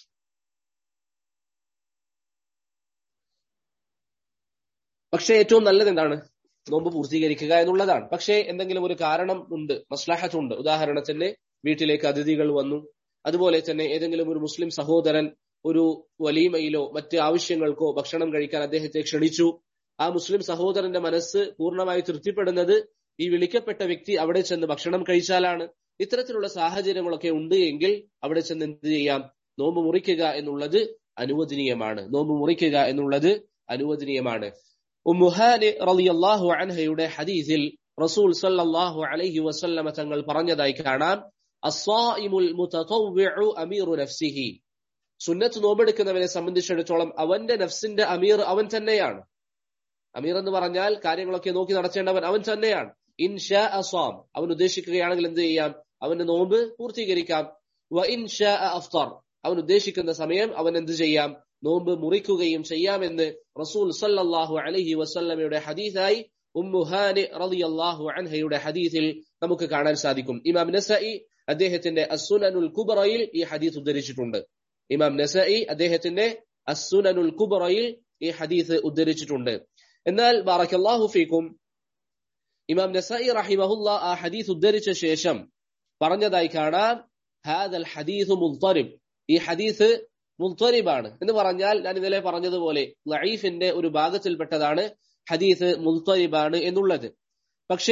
[SPEAKER 1] പക്ഷേ ഏറ്റവും നല്ലത് എന്താണ് നോമ്പ് പൂർത്തീകരിക്കുക എന്നുള്ളതാണ് പക്ഷേ എന്തെങ്കിലും ഒരു കാരണം ഉണ്ട് മസ്ലാഹത്തുണ്ട് ഉദാഹരണത്തിന് വീട്ടിലേക്ക് അതിഥികൾ വന്നു അതുപോലെ തന്നെ ഏതെങ്കിലും ഒരു മുസ്ലിം സഹോദരൻ ഒരു വലീമയിലോ മറ്റ് ആവശ്യങ്ങൾക്കോ ഭക്ഷണം കഴിക്കാൻ അദ്ദേഹത്തെ ക്ഷണിച്ചു ആ മുസ്ലിം സഹോദരന്റെ മനസ്സ് പൂർണ്ണമായി തൃപ്തിപ്പെടുന്നത് ഈ വിളിക്കപ്പെട്ട വ്യക്തി അവിടെ ചെന്ന് ഭക്ഷണം കഴിച്ചാലാണ് ഇത്തരത്തിലുള്ള സാഹചര്യങ്ങളൊക്കെ ഉണ്ട് എങ്കിൽ അവിടെ ചെന്ന് എന്ത് ചെയ്യാം നോമ്പ് മുറിക്കുക എന്നുള്ളത് അനുവദനീയമാണ് നോമ്പ് മുറിക്കുക എന്നുള്ളത് അനുവദനീയമാണ് ഉമ്മുഹാന് റളിയല്ലാഹു അൻഹയുടെ ഹദീസിൽ റസൂൽ സല്ലല്ലാഹു അലൈഹി വസല്ലമ തങ്ങൾ പറഞ്ഞതായി കാണാം അസ്സായിമുൽ മുതതവ്വിഉ അമീറു നഫ്സിഹി സുന്നത്ത് നോമ്പെടുക്കുന്നവനെ സംബന്ധിച്ചിടത്തോളം അവന്റെ നഫ്സിന്റെ അമീർ അവൻ തന്നെയാണ് അമീർ എന്ന് പറഞ്ഞാൽ കാര്യങ്ങളൊക്കെ നോക്കി നടത്തേണ്ടവൻ അവൻ തന്നെയാണ് ഇൻഷാ അസ്വാം അവൻ ഉദ്ദേശിക്കുകയാണെങ്കിൽ എന്ത് ചെയ്യാം അവന്റെ നോമ്പ് പൂർത്തീകരിക്കാം വ ഇൻഷാ അഫ്തർ അവൻ ഉദ്ദേശിക്കുന്ന സമയം അവൻ എന്ത് ചെയ്യാം നോമ്പ് മുറിക്കുകയും ചെയ്യാമെന്ന് റസൂൽ സല്ലല്ലാഹു അലൈഹി വസല്ലമയുടെ ഹദീസായി ഉമ്മുഹാനി റളിയല്ലാഹു അൻഹയുടെ ഹദീസിൽ നമുക്ക് കാണാൻ സാധിക്കും ഇമാം നസഈ അദ്ദേഹത്തിന്റെ അസുനനുൽ കുബറയിൽ ഈ ഹദീസ് ഉദ്ധരിച്ചിട്ടുണ്ട് ഇമാം നസഈ അദ്ദേഹത്തിന്റെ അസുനനുൽ കുബറയിൽ ഈ ഹദീസ് ഉദ്ധരിച്ചിട്ടുണ്ട് എന്നാൽ ബാറക്കല്ലാഹു ഫീക്കും ഇമാം നസഈ റഹിമഹുല്ല ആ ഹദീസ് ഉദ്ധരിച്ച ശേഷം പറഞ്ഞതായി കാണാം ഹാദൽ ഹദീസ് മുൽത്തരിബ് ഈ ഹദീസ് മുൽത്തരിബാണ് എന്ന് പറഞ്ഞാൽ ഞാൻ ഇന്നലെ പറഞ്ഞതുപോലെ ലഈഫിന്റെ ഒരു ഭാഗത്തിൽപ്പെട്ടതാണ് ഹദീസ് മുൽത്തരിബാണ് എന്നുള്ളത് പക്ഷേ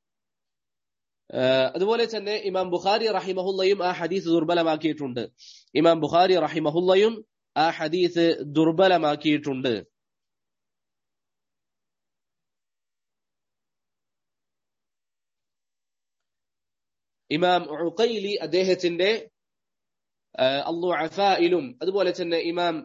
[SPEAKER 1] അതുപോലെ തന്നെ ഇമാം ബുഖാരി റഹിമഹുല്ലയും ആ ഹദീസ് ദുർബലമാക്കിയിട്ടുണ്ട് ഇമാം ബുഖാരി റഹിമഹുല്ലയും ആ ഹദീസ് ദുർബലമാക്കിയിട്ടുണ്ട് ഇമാം ഉഖൈലി അദ്ദേഹത്തിന്റെ അള്ളു അഫായിലും അതുപോലെ തന്നെ ഇമാം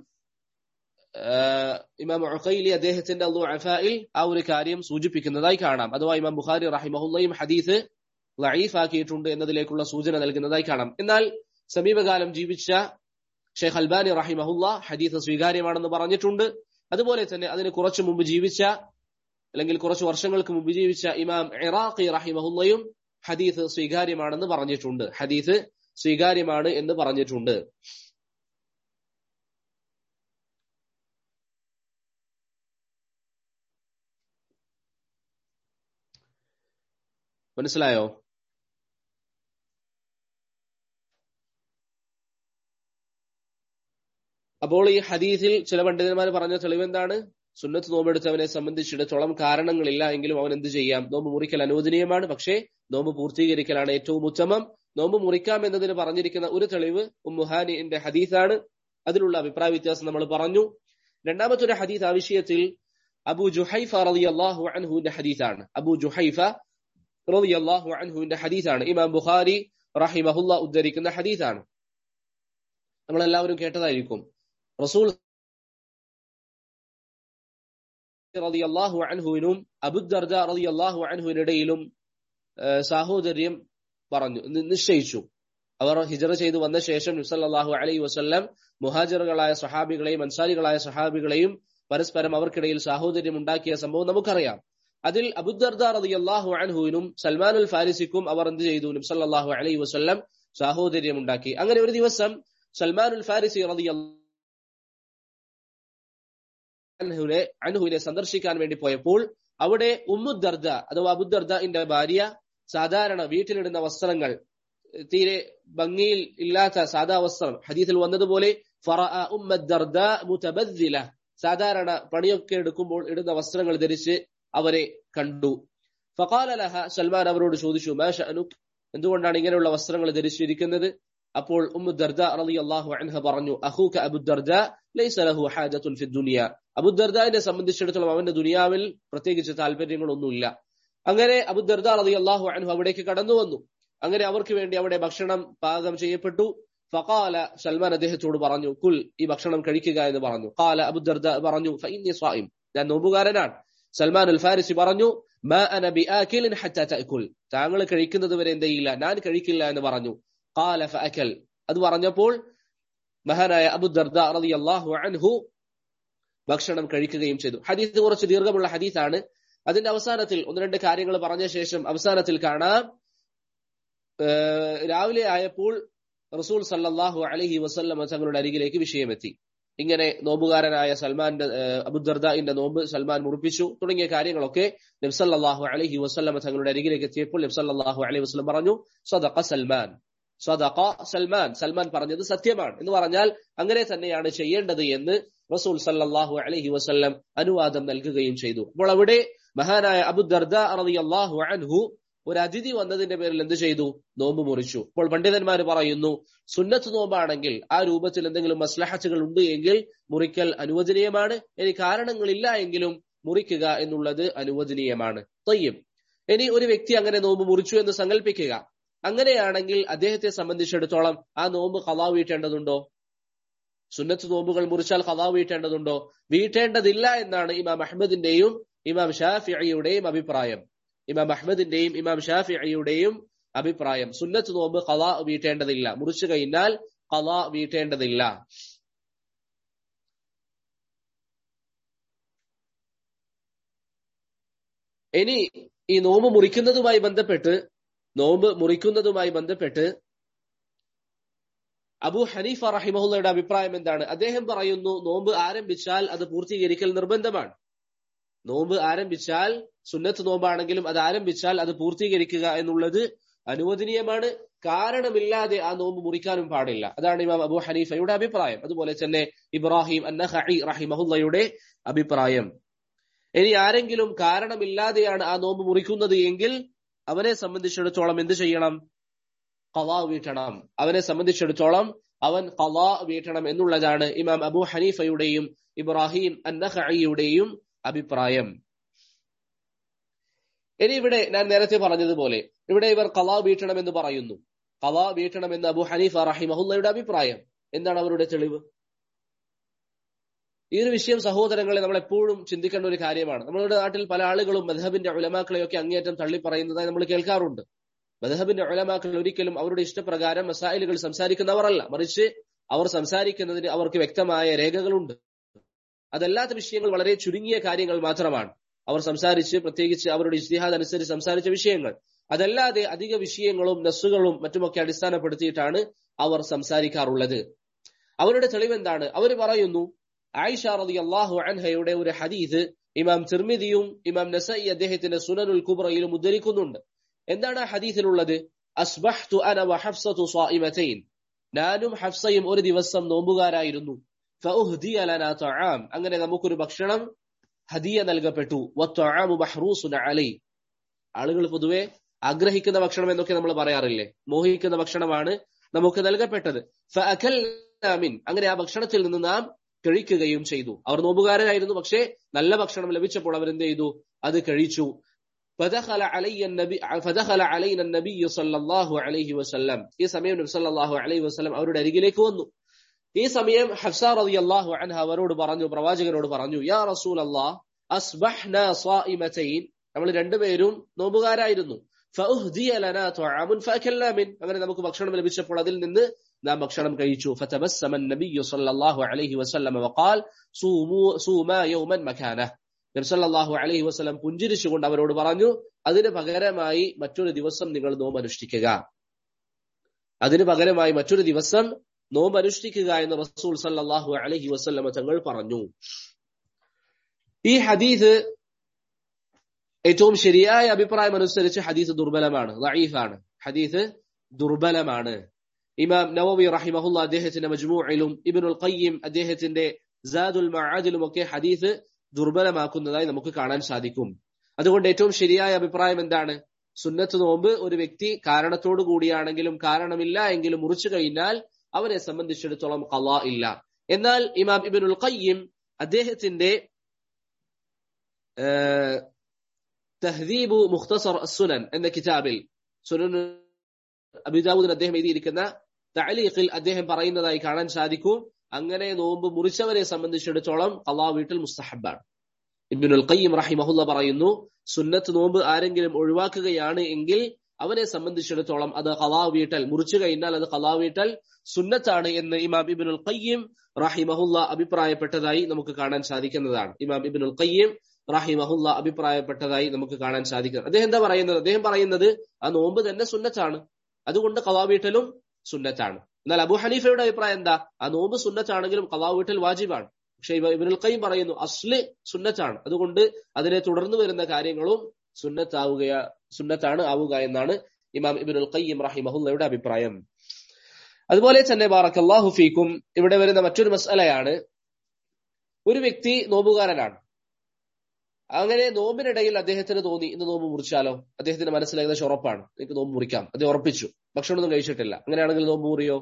[SPEAKER 1] ഇമാം ഉഖൈലി അദ്ദേഹത്തിന്റെ അള്ളു അഫായിൽ ആ ഒരു കാര്യം സൂചിപ്പിക്കുന്നതായി കാണാം അഥവാ ഇമാം ബുഖാരി റഹിമഹുല്ലയും ഹദീസ് ലഈഫ് ആക്കിയിട്ടുണ്ട് എന്നതിലേക്കുള്ള സൂചന നൽകുന്നതായി കാണാം എന്നാൽ സമീപകാലം ജീവിച്ച ഷെയ്ഖ് അൽബാനി റഹിമഹുല്ല ഹദീസ് സ്വീകാര്യമാണെന്ന് പറഞ്ഞിട്ടുണ്ട് അതുപോലെ തന്നെ അതിന് കുറച്ചു മുമ്പ് ജീവിച്ച അല്ലെങ്കിൽ കുറച്ച് വർഷങ്ങൾക്ക് മുമ്പ് ജീവിച്ച ഇമാം ഇറാഖി റഹിമഹുല്ലയും ഹദീസ് സ്വീകാര്യമാണെന്ന് പറഞ്ഞിട്ടുണ്ട് ഹദീസ് സ്വീകാര്യമാണ് എന്ന് പറഞ്ഞിട്ടുണ്ട് മനസ്സിലായോ അപ്പോൾ ഈ ഹദീസിൽ ചില പണ്ഡിതന്മാർ പറഞ്ഞ തെളിവ് എന്താണ് സുന്നത്ത് നോമ്പെടുത്തവനെ സംബന്ധിച്ചിടത്തോളം കാരണങ്ങളില്ല എങ്കിലും അവൻ എന്ത് ചെയ്യാം നോമ്പ് മുറിക്കൽ അനുവദനീയമാണ് പക്ഷേ നോമ്പ് പൂർത്തീകരിക്കലാണ് ഏറ്റവും ഉത്തമം നോമ്പ് മുറിക്കാം എന്നതിന് പറഞ്ഞിരിക്കുന്ന ഒരു തെളിവ് ഉമ്മുഹാനിന്റെ ഹദീസാണ് അതിലുള്ള അഭിപ്രായ വ്യത്യാസം നമ്മൾ പറഞ്ഞു രണ്ടാമത്തെ ഒരു ഹദീസ് ആ വിഷയത്തിൽ അബു ജുഹൈഫ റളിയല്ലാഹു അൻഹുവിന്റെ ഹദീസാണ് അബു ജുഹൈഫ റളിയല്ലാഹു അൻഹുവിന്റെ ഹദീസാണ് ഇമാം ബുഖാരി റഹിമഹുല്ല ഉദ്ധരിക്കുന്ന ഹദീസാണ് നമ്മളെല്ലാവരും കേട്ടതായിരിക്കും റസൂൽ റളിയല്ലാഹു അൻഹുവിനും അബുദർദ റളിയല്ലാഹു അൻഹുവിനിടയിലും സാഹോദര്യം പറഞ്ഞു നിശ്ചയിച്ചു അവർ ഹിജറ ചെയ്തു വന്ന ശേഷം നബ്സല്ലാഹു അലൈ വസ്ല്ലം മുഹാജറുകളായ സഹാബികളെയും അൻസാരികളായ സഹാബികളെയും പരസ്പരം അവർക്കിടയിൽ സാഹോദര്യം ഉണ്ടാക്കിയ സംഭവം നമുക്കറിയാം അതിൽ അബുദർദ റളിയല്ലാഹു അൻഹുവിനും സൽമാൻ അൽ ഫാരിസിക്കും അവർ എന്ത് ചെയ്തു നബ്സല്ലാഹു അലൈ വസ്ല്ലം സാഹോദര്യം ഉണ്ടാക്കി അങ്ങനെ ഒരു ദിവസം സൽമാൻ ഉൽ ഫാരിസി റളിയല്ലാഹു അൻഹുവിനെ അൻഹുവിനെ സന്ദർശിക്കാൻ വേണ്ടി പോയപ്പോൾ അവിടെ ഉമ്മുദർദ അഥവാ അബുദർദന്റെ ഭാര്യ സാധാരണ വീട്ടിലിടുന്ന വസ്ത്രങ്ങൾ തീരെ ഭംഗിയിൽ ഇല്ലാത്ത സാധാ വസ്ത്രം ഹദീസിൽ വന്നതുപോലെ സാധാരണ പണിയൊക്കെ എടുക്കുമ്പോൾ ഇടുന്ന വസ്ത്രങ്ങൾ ധരിച്ച് അവരെ കണ്ടു ഫഖാലലഹ സൽമാൻ അവരോട് ചോദിച്ചു മാഷ അനുക് എന്തുകൊണ്ടാണ് ഇങ്ങനെയുള്ള വസ്ത്രങ്ങൾ ധരിച്ചിരിക്കുന്നത് അപ്പോൾ ഉമ്മു ദർദ റളിയല്ലാഹു അൻഹ പറഞ്ഞു അഹൂക അബു ദർദ ലൈസ ലഹു ഹാജത്തുൻ ഫി ദുനിയ അബു ദർദാനെ സംബന്ധിച്ചിടത്തോളം അവന്റെ ദുനിയാവിൽ പ്രത്യേകിച്ച് താല്പര്യങ്ങളൊന്നുമില്ല അങ്ങനെ അബു ദർദ റളിയല്ലാഹു അൻഹു അവിടേക്ക് കടന്നു വന്നു അങ്ങനെ അവർക്ക് വേണ്ടി അവിടെ ഭക്ഷണം പാകം ചെയ്യപ്പെട്ടു ഫഖാല സൽമാൻ അദ്ദേഹത്തോട് പറഞ്ഞു കുൽ ഈ ഭക്ഷണം കഴിക്കുക എന്ന് പറഞ്ഞു കാല അബു ദർദ പറഞ്ഞു ഫഇന്നി സ്വായിം ഞാൻ നോമ്പുകാരനാണ് സൽമാൻ അൽ ഫാരിസി പറഞ്ഞു മാ അന ബിആകിലിൻ ഹത്താ തഅകുൽ താങ്കൾ കഴിക്കുന്നത് വരെ എന്തെയില്ല ഞാൻ കഴിക്കില്ല എന്ന് പറഞ്ഞു ഖാല ഫഅകൽ അത് പറഞ്ഞപ്പോൾ മഹാനായ അബു ദർദ റളിയല്ലാഹു അൻഹു ഭക്ഷണം കഴിക്കുകയും ചെയ്തു ഹദീസ് കുറച്ച് ദീർഘമുള്ള ഹദീസാണ് അതിന്റെ അവസാനത്തിൽ ഒന്ന് രണ്ട് കാര്യങ്ങൾ പറഞ്ഞ ശേഷം അവസാനത്തിൽ കാണാം രാവിലെ ആയപ്പോൾ റസൂൽ സല്ലാഹു അലഹി വസല്ലമ തങ്ങളുടെ അരികിലേക്ക് വിഷയമെത്തി ഇങ്ങനെ നോമ്പുകാരനായ സൽമാന്റെ അബുദർദാന്റെ നോമ്പ് സൽമാൻ മുറിപ്പിച്ചു തുടങ്ങിയ കാര്യങ്ങളൊക്കെ നബ്സല്ലാഹു അലഹി വസ്ലമ തങ്ങളുടെ അരികിലേക്ക് എത്തിയപ്പോൾ നബ്സല്ലാഹു അലൈഹി വസ്ലം പറഞ്ഞു സദഖ സൽമാൻ സദഖ സൽമാൻ സൽമാൻ പറഞ്ഞത് സത്യമാണ് എന്ന് പറഞ്ഞാൽ അങ്ങനെ തന്നെയാണ് ചെയ്യേണ്ടത് എന്ന് റസൂൽ സല്ലാഹു അലഹി വസ്ല്ലം അനുവാദം നൽകുകയും ചെയ്തു അപ്പോൾ അവിടെ മഹാനായ അബുദർദ അള്ളാഹു അൻഹു ഒരു അതിഥി വന്നതിന്റെ പേരിൽ എന്ത് ചെയ്തു നോമ്പ് മുറിച്ചു അപ്പോൾ പണ്ഡിതന്മാർ പറയുന്നു സുന്നത്ത് നോമ്പാണെങ്കിൽ ആ രൂപത്തിൽ എന്തെങ്കിലും മസ്ലഹത്തുകൾ ഉണ്ട് എങ്കിൽ മുറിക്കൽ അനുവദനീയമാണ് ഇനി കാരണങ്ങളില്ല എങ്കിലും മുറിക്കുക എന്നുള്ളത് അനുവദനീയമാണ് തൊയ്യം ഇനി ഒരു വ്യക്തി അങ്ങനെ നോമ്പ് മുറിച്ചു എന്ന് സങ്കല്പിക്കുക അങ്ങനെയാണെങ്കിൽ അദ്ദേഹത്തെ സംബന്ധിച്ചിടത്തോളം ആ നോമ്പ് കലാ വീട്ടേണ്ടതുണ്ടോ സുന്നത്ത് നോമ്പുകൾ മുറിച്ചാൽ കലാ വീട്ടേണ്ടതുണ്ടോ വീട്ടേണ്ടതില്ല എന്നാണ് ഇമാം അഹമ്മദിന്റെയും ഇമാം ഷാഫിയുടെയും അഭിപ്രായം ഇമാം അഹമ്മദിന്റെയും ഇമാം ഷാഫിയുടെയും അഭിപ്രായം സുന്നത്ത് നോമ്പ് കലാ വീട്ടേണ്ടതില്ല മുറിച്ചു കഴിഞ്ഞാൽ കലാ വീട്ടേണ്ടതില്ല ഇനി ഈ നോമ്പ് മുറിക്കുന്നതുമായി ബന്ധപ്പെട്ട് നോമ്പ് മുറിക്കുന്നതുമായി ബന്ധപ്പെട്ട് അബു ഹനീഫ റഹിമഹുല്ലയുടെ അഭിപ്രായം എന്താണ് അദ്ദേഹം പറയുന്നു നോമ്പ് ആരംഭിച്ചാൽ അത് പൂർത്തീകരിക്കൽ നിർബന്ധമാണ് നോമ്പ് ആരംഭിച്ചാൽ സുന്നത്ത് നോമ്പാണെങ്കിലും അത് ആരംഭിച്ചാൽ അത് പൂർത്തീകരിക്കുക എന്നുള്ളത് അനുവദനീയമാണ് കാരണമില്ലാതെ ആ നോമ്പ് മുറിക്കാനും പാടില്ല അതാണ് ഇമാം അബു ഹനീഫയുടെ അഭിപ്രായം അതുപോലെ തന്നെ ഇബ്രാഹിം അന്നഹി റഹിമഹുല്ലയുടെ അഭിപ്രായം ഇനി ആരെങ്കിലും കാരണമില്ലാതെയാണ് ആ നോമ്പ് മുറിക്കുന്നത് എങ്കിൽ അവനെ സംബന്ധിച്ചിടത്തോളം എന്ത് ചെയ്യണം കലാ വീട്ടണം അവനെ സംബന്ധിച്ചിടത്തോളം അവൻ കലാ വീട്ടണം എന്നുള്ളതാണ് ഇമാം അബു ഹനീഫയുടെയും ഇബ്രാഹിം അന്നഹയുടെയും അഭിപ്രായം ഇനി ഇവിടെ ഞാൻ നേരത്തെ പറഞ്ഞതുപോലെ ഇവിടെ ഇവർ കലാ വീട്ടണം എന്ന് പറയുന്നു കലാ വീട്ടണം എന്ന് അബു ഹനീഫ റഹിമഹുല്ലയുടെ അഭിപ്രായം എന്താണ് അവരുടെ തെളിവ് ഈ ഒരു വിഷയം സഹോദരങ്ങളെ നമ്മൾ എപ്പോഴും ചിന്തിക്കേണ്ട ഒരു കാര്യമാണ് നമ്മളുടെ നാട്ടിൽ പല ആളുകളും മധബിന്റെ ഉലമാക്കളെയൊക്കെ അങ്ങേയറ്റം തള്ളി പറയുന്നതായി നമ്മൾ കേൾക്കാറുണ്ട് മധബിന്റെ ഉലമാക്കൾ ഒരിക്കലും അവരുടെ ഇഷ്ടപ്രകാരം മസായിലുകൾ സംസാരിക്കുന്നവരല്ല മറിച്ച് അവർ സംസാരിക്കുന്നതിന് അവർക്ക് വ്യക്തമായ രേഖകളുണ്ട് അതല്ലാത്ത വിഷയങ്ങൾ വളരെ ചുരുങ്ങിയ കാര്യങ്ങൾ മാത്രമാണ് അവർ സംസാരിച്ച് പ്രത്യേകിച്ച് അവരുടെ ഇസ്തിഹാദ് അനുസരിച്ച് സംസാരിച്ച വിഷയങ്ങൾ അതല്ലാതെ അധിക വിഷയങ്ങളും നസ്സുകളും മറ്റുമൊക്കെ അടിസ്ഥാനപ്പെടുത്തിയിട്ടാണ് അവർ സംസാരിക്കാറുള്ളത് അവരുടെ തെളിവ് എന്താണ് അവർ പറയുന്നു ആയിഷ റതി അള്ളാഹു അൻഹയുടെ ഒരു ഹദീസ് ഇമാം തിർമിദിയും ഇമാം നസൈ അദ്ദേഹത്തിന്റെ സുനനുൽ കുബ്രയിലും ഉദ്ധരിക്കുന്നുണ്ട് എന്താണ് ആ ഹദീസിലുള്ളത് അസ്ബഹ്തു അന വഹഫ്സതു സ്വായിമതൈൻ ഞാനും ഹഫ്സയും ഒരു ദിവസം നോമ്പുകാരായിരുന്നു ഫഉഹ്ദിയ ലനാ തആം അങ്ങനെ നമുക്കൊരു ഭക്ഷണം ഹദിയ നൽകപ്പെട്ടു വത്തആമു മഹ്റൂസുൻ അലൈ ആളുകൾ പൊതുവെ ആഗ്രഹിക്കുന്ന ഭക്ഷണം എന്നൊക്കെ നമ്മൾ പറയാറില്ലേ മോഹിക്കുന്ന ഭക്ഷണമാണ് നമുക്ക് നൽകപ്പെട്ടത് ഫഅകൽനാ മിൻ അങ്ങനെ ആ ഭക്ഷണത്തിൽ നിന്ന് നാം കഴിക്കുകയും ചെയ്തു അവർ നോമ്പുകാരനായിരുന്നു പക്ഷേ നല്ല ഭക്ഷണം ലഭിച്ചപ്പോൾ അവർ എന്ത് ചെയ്തു അത് കഴിച്ചു فدخل علي النبي فدخل علينا النبي صلى الله عليه وسلم ഈ സമയം നബി സല്ലല്ലാഹു അലൈഹി വസല്ലം അവരുടെ അരികിലേക്ക് വന്നു ഈ സമയം ഹഫ്സ റളിയല്ലാഹു അൻഹ അവരോട് പറഞ്ഞു പ്രവാചകരോട് പറഞ്ഞു യാ റസൂലല്ലാഹ് അസ്ബഹ്നാ സ്വായിമതൈൻ നമ്മൾ രണ്ടുപേരും നോമ്പുകാരായിരുന്നു ഫഉഹ്ദിയ ലനാ തുആമുൻ ഫഅകൽനാ മിൻ അങ്ങനെ നമുക്ക് ഭക്ഷണം ലഭിച്ചപ്പോൾ അതിൽ നിന്ന് നാം ഭക്ഷണം കഴിച്ചു ഫതബസ്സമ النبي صلى الله عليه وسلم وقال صوموا صوما يوما مكانه നബി സല്ലല്ലാഹു അലൈഹി വസല്ലം പുഞ്ചിരിച്ചുകൊണ്ട് അവരോട് പറഞ്ഞു അതിന് പകരമായി മറ്റൊരു ദിവസം നിങ്ങൾ നോമ്പ് അനുഷ്ഠിക്കുക അതിന് പകരമായി മറ്റൊരു ദിവസം നോമ്പ് അനുഷ്ഠിക്കുക എന്ന് റസൂൽ സല്ലല്ലാഹു അലൈഹി വസല്ലം തങ്ങൾ പറഞ്ഞു ഈ ഹദീസ് ഏറ്റവും ശരിയായ അഭിപ്രായം അനുസരിച്ച് ഹദീസ് ദുർബലമാണ് ലഈഫാണ് ഹദീസ് ദുർബലമാണ് ഇമാം നവവി റഹിമഹുല്ല അദ്ദേഹത്തിന്റെ മജ്മൂഇലും ഇബ്നുൽ ഖയ്യിം അദ്ദേഹത്തിന്റെ സാദുൽ മആദിലും ഒക്കെ ഹദീസ് ദുർബലമാക്കുന്നതായി നമുക്ക് കാണാൻ സാധിക്കും അതുകൊണ്ട് ഏറ്റവും ശരിയായ അഭിപ്രായം എന്താണ് സുന്നത്ത് നോമ്പ് ഒരു വ്യക്തി കാരണത്തോടു കൂടിയാണെങ്കിലും കാരണമില്ല എങ്കിലും മുറിച്ചു കഴിഞ്ഞാൽ അവനെ സംബന്ധിച്ചിടത്തോളം കലാ ഇല്ല എന്നാൽ ഇമാം ഇബിനുൽ ഖയ്യിം അദ്ദേഹത്തിന്റെ തഹ്ദീബു മുഖ്തസർ സുനൻ എന്ന കിതാബിൽ സുനൻ അബിദാവൂദിന് അദ്ദേഹം എഴുതിയിരിക്കുന്ന തഅലീഖിൽ അദ്ദേഹം പറയുന്നതായി കാണാൻ സാധിക്കും അങ്ങനെ നോമ്പ് മുറിച്ചവരെ സംബന്ധിച്ചിടത്തോളം കലാ വീട്ടിൽ മുസ്തഹബാണ് ഇബ്നുൽ ഖയ്യിം റഹിമഹുല്ല പറയുന്നു സുന്നത്ത് നോമ്പ് ആരെങ്കിലും ഒഴിവാക്കുകയാണ് എങ്കിൽ അവനെ സംബന്ധിച്ചിടത്തോളം അത് കലാ വീട്ടൽ മുറിച്ചു കഴിഞ്ഞാൽ അത് കലാ വീട്ടൽ സുന്നത്താണ് എന്ന് ഇമാം ഇബിനുൽ ഖയ്യിം റഹിമഹുല്ല അഭിപ്രായപ്പെട്ടതായി നമുക്ക് കാണാൻ സാധിക്കുന്നതാണ് ഇമാം ഇബിനുൽ ഖയ്യിം റഹിമഹുല്ല അഭിപ്രായപ്പെട്ടതായി നമുക്ക് കാണാൻ സാധിക്കുന്നത് അദ്ദേഹം എന്താ പറയുന്നത് അദ്ദേഹം പറയുന്നത് ആ നോമ്പ് തന്നെ സുന്നത്താണ് അതുകൊണ്ട് കലാ വീട്ടലും സുന്നത്താണ് എന്നാൽ അബു ഹനീഫയുടെ അഭിപ്രായം എന്താ ആ നോമ്പ് സുന്നത്താണെങ്കിലും കലാ വീട്ടിൽ വാജിബാണ് പക്ഷെ ഇബിനുൽ ഖയ്യിം പറയുന്നു അസ്ല് സുന്നത്താണ് അതുകൊണ്ട് അതിനെ തുടർന്ന് വരുന്ന കാര്യങ്ങളും സുന്നത്താവുക സുന്നത്താണ് ആവുക എന്നാണ് ഇമാം ഇബിനുൽ ഖയ്യിം റഹിമഹുല്ലയുടെ അഭിപ്രായം അതുപോലെ തന്നെ ബാറക്കല്ലാഹു ഫീക്കും ഇവിടെ വരുന്ന മറ്റൊരു മസലയാണ് ഒരു വ്യക്തി നോമ്പുകാരനാണ് അങ്ങനെ നോമ്പിനിടയിൽ അദ്ദേഹത്തിന് തോന്നി ഇന്ന് നോമ്പ് മുറിച്ചാലോ അദ്ദേഹത്തിന്റെ മനസ്സിൽ ഏകദേശം ഉറപ്പാണ് എനിക്ക് നോമ്പ് മുറിക്കാം അദ്ദേഹം ഉറപ്പിച്ചു ഭക്ഷണമൊന്നും കഴിച്ചിട്ടില്ല അങ്ങനെയാണെങ്കിൽ നോമ്പ് മുറിയോ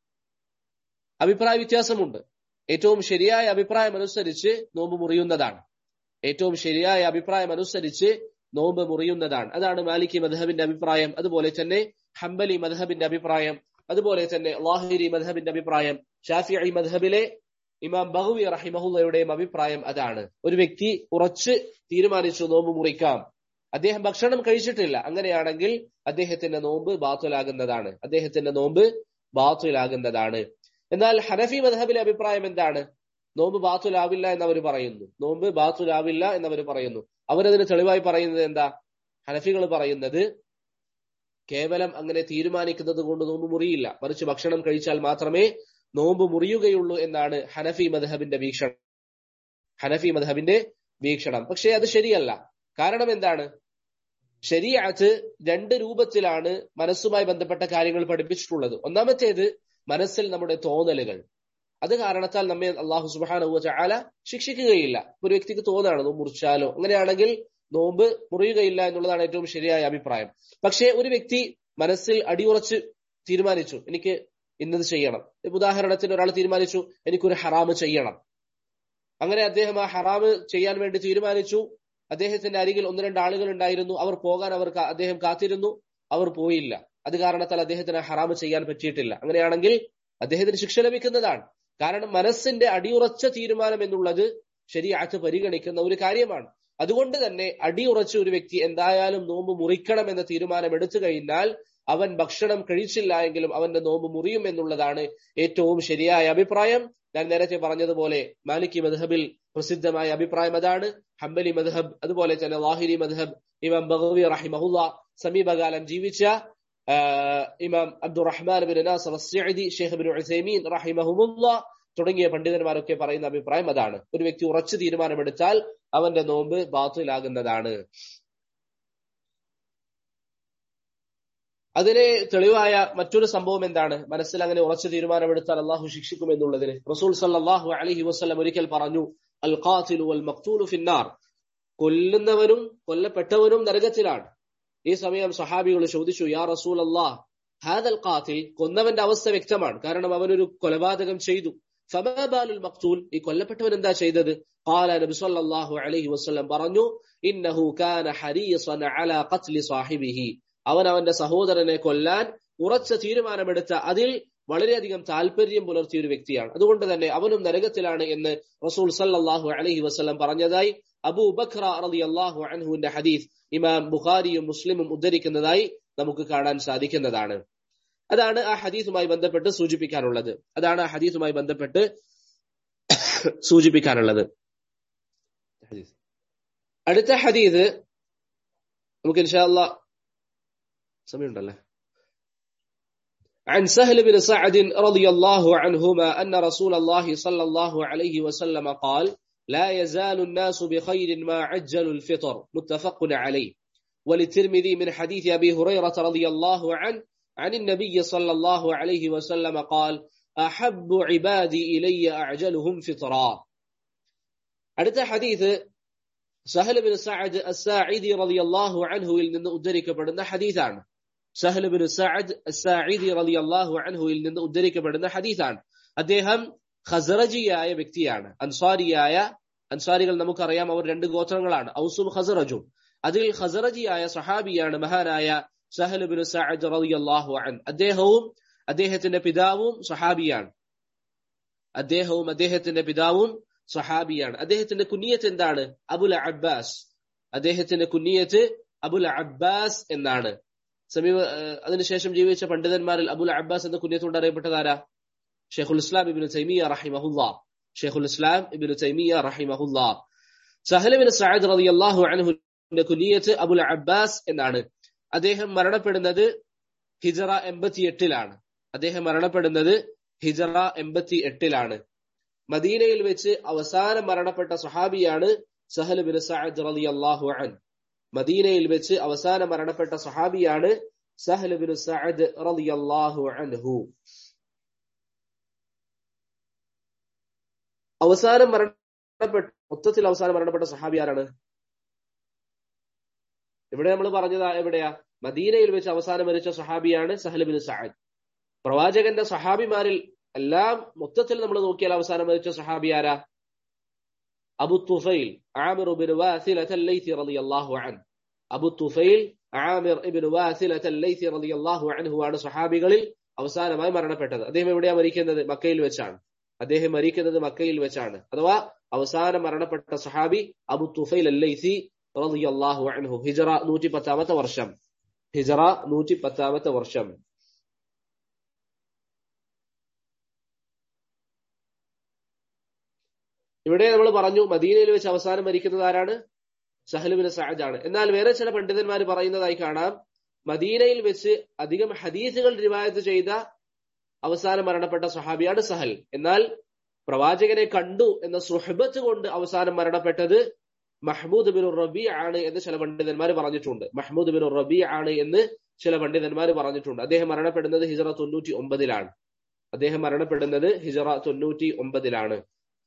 [SPEAKER 1] അഭിപ്രായ വ്യത്യാസമുണ്ട് ഏറ്റവും ശരിയായ അഭിപ്രായം അനുസരിച്ച് നോമ്പ് മുറിയുന്നതാണ് ഏറ്റവും ശരിയായ അഭിപ്രായം അനുസരിച്ച് നോമ്പ് മുറിയുന്നതാണ് അതാണ് മാലിക്കി മധഹബിന്റെ അഭിപ്രായം അതുപോലെ തന്നെ ഹംബലി മധഹബിന്റെ അഭിപ്രായം അതുപോലെ തന്നെ ലാഹിരി മധഹബിന്റെ അഭിപ്രായം ഷാഫി മധഹബിലെ ഇമാം ബഹുവി റഹിമഹുല്ലയുടെയും അഭിപ്രായം അതാണ് ഒരു വ്യക്തി ഉറച്ച് തീരുമാനിച്ചു നോമ്പ് മുറിക്കാം അദ്ദേഹം ഭക്ഷണം കഴിച്ചിട്ടില്ല അങ്ങനെയാണെങ്കിൽ അദ്ദേഹത്തിന്റെ നോമ്പ് ബാത്തുലാകുന്നതാണ് അദ്ദേഹത്തിന്റെ നോമ്പ് ബാത്തുലാകുന്നതാണ് എന്നാൽ ഹനഫി മധഹബിലെ അഭിപ്രായം എന്താണ് നോമ്പ് ബാത്തുലാവില്ല എന്നവർ പറയുന്നു നോമ്പ് ബാത്തുലാവില്ല എന്നവർ പറയുന്നു അവരതിന് തെളിവായി പറയുന്നത് എന്താ ഹനഫികൾ പറയുന്നത് കേവലം അങ്ങനെ തീരുമാനിക്കുന്നത് കൊണ്ട് നോമ്പ് മുറിയില്ല മറിച്ച് ഭക്ഷണം കഴിച്ചാൽ മാത്രമേ നോമ്പ് മുറിയുകയുള്ളൂ എന്നാണ് ഹനഫി മധഹബിന്റെ വീക്ഷണം ഹനഫി മധഹബിന്റെ വീക്ഷണം പക്ഷേ അത് ശരിയല്ല കാരണം എന്താണ് ശരിയാത്ത് രണ്ട് രൂപത്തിലാണ് മനസ്സുമായി ബന്ധപ്പെട്ട കാര്യങ്ങൾ പഠിപ്പിച്ചിട്ടുള്ളത് ഒന്നാമത്തേത് മനസ്സിൽ നമ്മുടെ തോന്നലുകൾ അത് കാരണത്താൽ നമ്മെ അള്ളാഹു സുബാനുവ ചാല ശിക്ഷിക്കുകയില്ല ഒരു വ്യക്തിക്ക് തോന്നാണ് നോമ്പ് മുറിച്ചാലോ അങ്ങനെയാണെങ്കിൽ നോമ്പ് മുറിയുകയില്ല എന്നുള്ളതാണ് ഏറ്റവും ശരിയായ അഭിപ്രായം പക്ഷേ ഒരു വ്യക്തി മനസ്സിൽ അടിയുറച്ച് തീരുമാനിച്ചു എനിക്ക് ഇന്നത് ചെയ്യണം ഉദാഹരണത്തിന് ഒരാൾ തീരുമാനിച്ചു എനിക്കൊരു ഹറാമ് ചെയ്യണം അങ്ങനെ അദ്ദേഹം ആ ഹറാമ് ചെയ്യാൻ വേണ്ടി തീരുമാനിച്ചു അദ്ദേഹത്തിന്റെ അരികിൽ ഒന്ന് രണ്ട് ആളുകൾ ഉണ്ടായിരുന്നു അവർ പോകാൻ അവർ അദ്ദേഹം കാത്തിരുന്നു അവർ പോയില്ല അത് കാരണത്താൽ അദ്ദേഹത്തിന് ഹറാമ് ചെയ്യാൻ പറ്റിയിട്ടില്ല അങ്ങനെയാണെങ്കിൽ അദ്ദേഹത്തിന് ശിക്ഷ ലഭിക്കുന്നതാണ് കാരണം മനസ്സിന്റെ അടിയുറച്ച തീരുമാനം എന്നുള്ളത് ശരിയാറ്റ് പരിഗണിക്കുന്ന ഒരു കാര്യമാണ് അതുകൊണ്ട് തന്നെ അടിയുറച്ച ഒരു വ്യക്തി എന്തായാലും നോമ്പ് മുറിക്കണം എന്ന തീരുമാനം എടുത്തു കഴിഞ്ഞാൽ അവൻ ഭക്ഷണം കഴിച്ചില്ല എങ്കിലും അവന്റെ നോമ്പ് മുറിയും എന്നുള്ളതാണ് ഏറ്റവും ശരിയായ അഭിപ്രായം ഞാൻ നേരത്തെ പറഞ്ഞതുപോലെ മാലിക്കി മദ്ഹബിൽ പ്രസിദ്ധമായ അഭിപ്രായം അതാണ് ഹംബലി മദ്ഹബ് അതുപോലെ തന്നെ ലാഹിരി മദ്ഹബ് ഇമാം ബഹവി റഹിമഹുല്ല സമീപകാലം ജീവിച്ച Imam Abdur Rahman bin Nasir Assadi Sheikh bin Uthaimeen റഹിമഹുമുല്ല തുടങ്ങിയ പണ്ഡിതന്മാരൊക്കെ പറയുന്ന അഭിപ്രായം അതാണ് ഒരു വ്യക്തി ഉറച്ചു തീരുമാനമെടുത്താൽ അവന്റെ നോമ്പ് ബാത്തിലാകുന്നതാണ് അതിന് തെളിവായ മറ്റൊരു സംഭവം എന്താണ് മനസ്സിൽ അങ്ങനെ ഉറച്ചു തീരുമാനമെടുത്താൽ അള്ളാഹു ശിക്ഷിക്കും എന്നുള്ളതിന് റസൂൽ സല്ലാഹു അലഹി വസ്ലം ഒരിക്കൽ പറഞ്ഞു അൽ ഖാത്തിലു അൽ മക്തൂലു ഫിന്നാർ കൊല്ലുന്നവനും കൊല്ലപ്പെട്ടവനും നരകത്തിലാണ് ഈ സമയം സഹാബികൾ ചോദിച്ചു യാ റസൂൽ അള്ളാഹ് ഹാദൽ ഖാത്തിൽ കൊന്നവന്റെ അവസ്ഥ വ്യക്തമാണ് കാരണം അവനൊരു കൊലപാതകം ചെയ്തു ഫമാബാലുൽ മക്തൂൽ ഈ കൊല്ലപ്പെട്ടവൻ എന്താ ചെയ്തത് قال നബി സല്ലല്ലാഹു അലൈഹി വസല്ലം പറഞ്ഞു ഇന്നഹു കാന ഹരീസൻ അലാ ഖത്ലി സാഹിബിഹി അവൻ അവന്റെ സഹോദരനെ കൊല്ലാൻ ഉറച്ച തീരുമാനമെടുത്ത അതിൽ വളരെയധികം താല്പര്യം പുലർത്തിയ ഒരു വ്യക്തിയാണ് അതുകൊണ്ട് തന്നെ അവനും നരകത്തിലാണ് എന്ന് റസൂൽ സല്ലല്ലാഹു അലൈഹി വസല്ലം പറഞ്ഞതായി അബൂ ബക്ര റളിയല്ലാഹു അൻഹുവിന്റെ ഹദീസ് ഇമാം ബുഖാരിയും മുസ്ലിമും ഉദ്ധരിക്കുന്നതായി നമുക്ക് കാണാൻ സാധിക്കുന്നതാണ് അതാണ് ആ ഹദീസുമായി ബന്ധപ്പെട്ട് സൂചിപ്പിക്കാനുള്ളത് അതാണ് ആ ഹദീസുമായി ബന്ധപ്പെട്ട് സൂചിപ്പിക്കാനുള്ളത് അടുത്ത ഹദീസ് നമുക്ക് ഇൻഷാല്ല സമയമുണ്ടല്ലേ عن سهل بن سعد رضي الله عنهما أن رسول الله صلى الله عليه وسلم قال لا يزال الناس بخير ما عجلوا الفطر متفق عليه وللترمذي من حديث أبي هريرة رضي الله عنه عن النبي صلى الله عليه وسلم قال أحب عبادي إلي أعجلهم فطرا അടുത്ത ഹദീസ് സഹൽ ബിൻ സഅദ് അസ്സാഇദി റളിയല്ലാഹു അൻഹുവിൽ നിന്ന് ഉദ്ധരിക്കപ്പെടുന്ന ഹദീസാണ് സഹൽ ബിൻ സഅദ് അസ്സാഇദി റളിയല്ലാഹു അൻഹുവിൽ നിന്ന് ഉദ്ധരിക്കപ്പെടുന്ന ഹദീസാണ് അദ്ദേഹം ഖസറജിയായ വ്യക്തിയാണ് അൻസാരിയായ അൻസാരികൾ നമുക്കറിയാം അവർ രണ്ട് ഗോത്രങ്ങളാണ് ഔസും ഖസറജും അതിൽ ഖസറജിയായ സഹാബിയാണ് മഹാനായ സഹൽ ബിൻ സഅദ് റളിയല്ലാഹു അൻ അദ്ദേഹവും അദ്ദേഹത്തിന്റെ പിതാവും സഹാബിയാണ് അദ്ദേഹവും അദ്ദേഹത്തിന്റെ പിതാവും സഹാബിയാണ് അദ്ദേഹത്തിന്റെ കുന്നിയത്ത് എന്താണ് അബുൽ അബ്ബാസ് അദ്ദേഹത്തിന്റെ കുന്നിയത്ത് അബുൽ അബ്ബാസ് എന്നാണ് സമീപ അതിനുശേഷം ജീവിച്ച പണ്ഡിതന്മാരിൽ അബുൽ അബ്ബാസ് എന്ന കുന്നിയത്തോട് അറിയപ്പെട്ടതാരാ ഷെയ്ഖുൽ ഇസ്ലാം ഇബിന് തൈമിയ റഹിമഹുല്ല ഷെയ്ഖുൽ ഇസ്ലാം ഇബിന് തൈമിയ റഹിമഹുല്ല സഹലബിൻ സഅദ് റളിയല്ലാഹു അൻഹുവിന്റെ കുന്നിയത്ത് അബുൽ അബ്ബാസ് എന്നാണ് അദ്ദേഹം മരണപ്പെടുന്നത് ഹിജറ എൺപത്തിയെട്ടിലാണ് അദ്ദേഹം മരണപ്പെടുന്നത് ഹിജറ എൺപത്തി എട്ടിലാണ് മദീനയിൽ വെച്ച് അവസാനം മരണപ്പെട്ട സഹാബിയാണ് സഹൽ ബിൻ സഅദ് റളിയല്ലാഹു അൻ മദീനയിൽ വെച്ച് അവസാനം മരണപ്പെട്ട സഹാബിയാണ് സഹൽ ബിൻ സഅദ് റളിയല്ലാഹു അൻഹു അവസാനം മരണപ്പെട്ട മൊത്തത്തിൽ അവസാനം മരണപ്പെട്ട സഹാബി ആരാണ് ഇവിടെ നമ്മൾ പറഞ്ഞത് എവിടെയാ മദീനയിൽ വെച്ച് അവസാനം മരിച്ച സഹാബിയാണ് സഹൽ ബിൻ സഅദ് പ്രവാചകന്റെ സഹാബിമാരിൽ എല്ലാം മൊത്തത്തിൽ നമ്മൾ നോക്കിയാൽ അവസാനം മരിച്ച സഹാബി ആരാ അബു തുഫൈൽ ആമിർ ബിൻ വാസിലത അല്ലൈസി റളിയല്ലാഹു അൻ അബു തുഫൈൽ ആമിർ ഇബ്ൻ വാസിലത അല്ലൈസി റളിയല്ലാഹു അൻഹു ആണ് സഹാബികളിൽ അവസാനമായി മരണപ്പെട്ടത് അദ്ദേഹം എവിടെയാ മരിക്കുന്നത് മക്കയിൽ വെച്ചാണ് അദ്ദേഹം മരിക്കുന്നത് മക്കയിൽ വെച്ചാണ് അഥവാ അവസാനം മരണപ്പെട്ട സഹാബി അബു തുഫൈൽ അല്ലൈസി റളിയല്ലാഹു അൻഹു ഹിജറ നൂറ്റി പത്താമത്തെ വർഷം ഹിജറ നൂറ്റി പത്താമത്തെ വർഷം ഇവിടെ നമ്മൾ പറഞ്ഞു മദീനയിൽ വെച്ച് അവസാനം മരിക്കുന്നത് ആരാണ് സഹലുബിൻ സഅദ് ആണ് എന്നാൽ വേറെ ചില പണ്ഡിതന്മാർ പറയുന്നതായി കാണാം മദീനയിൽ വെച്ച് അധികം ഹദീസുകൾ റിവായത്ത് ചെയ്ത അവസാനം മരണപ്പെട്ട സഹാബിയാണ് സഹൽ എന്നാൽ പ്രവാചകനെ കണ്ടു എന്ന സുഹബത്ത് കൊണ്ട് അവസാനം മരണപ്പെട്ടത് മഹ്മൂദ് ബിൻ റബി ആണ് എന്ന് ചില പണ്ഡിതന്മാർ പറഞ്ഞിട്ടുണ്ട് മഹ്മൂദ് ബിൻ റബി ആണ് എന്ന് ചില പണ്ഡിതന്മാർ പറഞ്ഞിട്ടുണ്ട് അദ്ദേഹം മരണപ്പെടുന്നത് ഹിജറ തൊണ്ണൂറ്റി ഒമ്പതിലാണ് അദ്ദേഹം മരണപ്പെടുന്നത് ഹിജറ തൊണ്ണൂറ്റി ഒമ്പതിലാണ്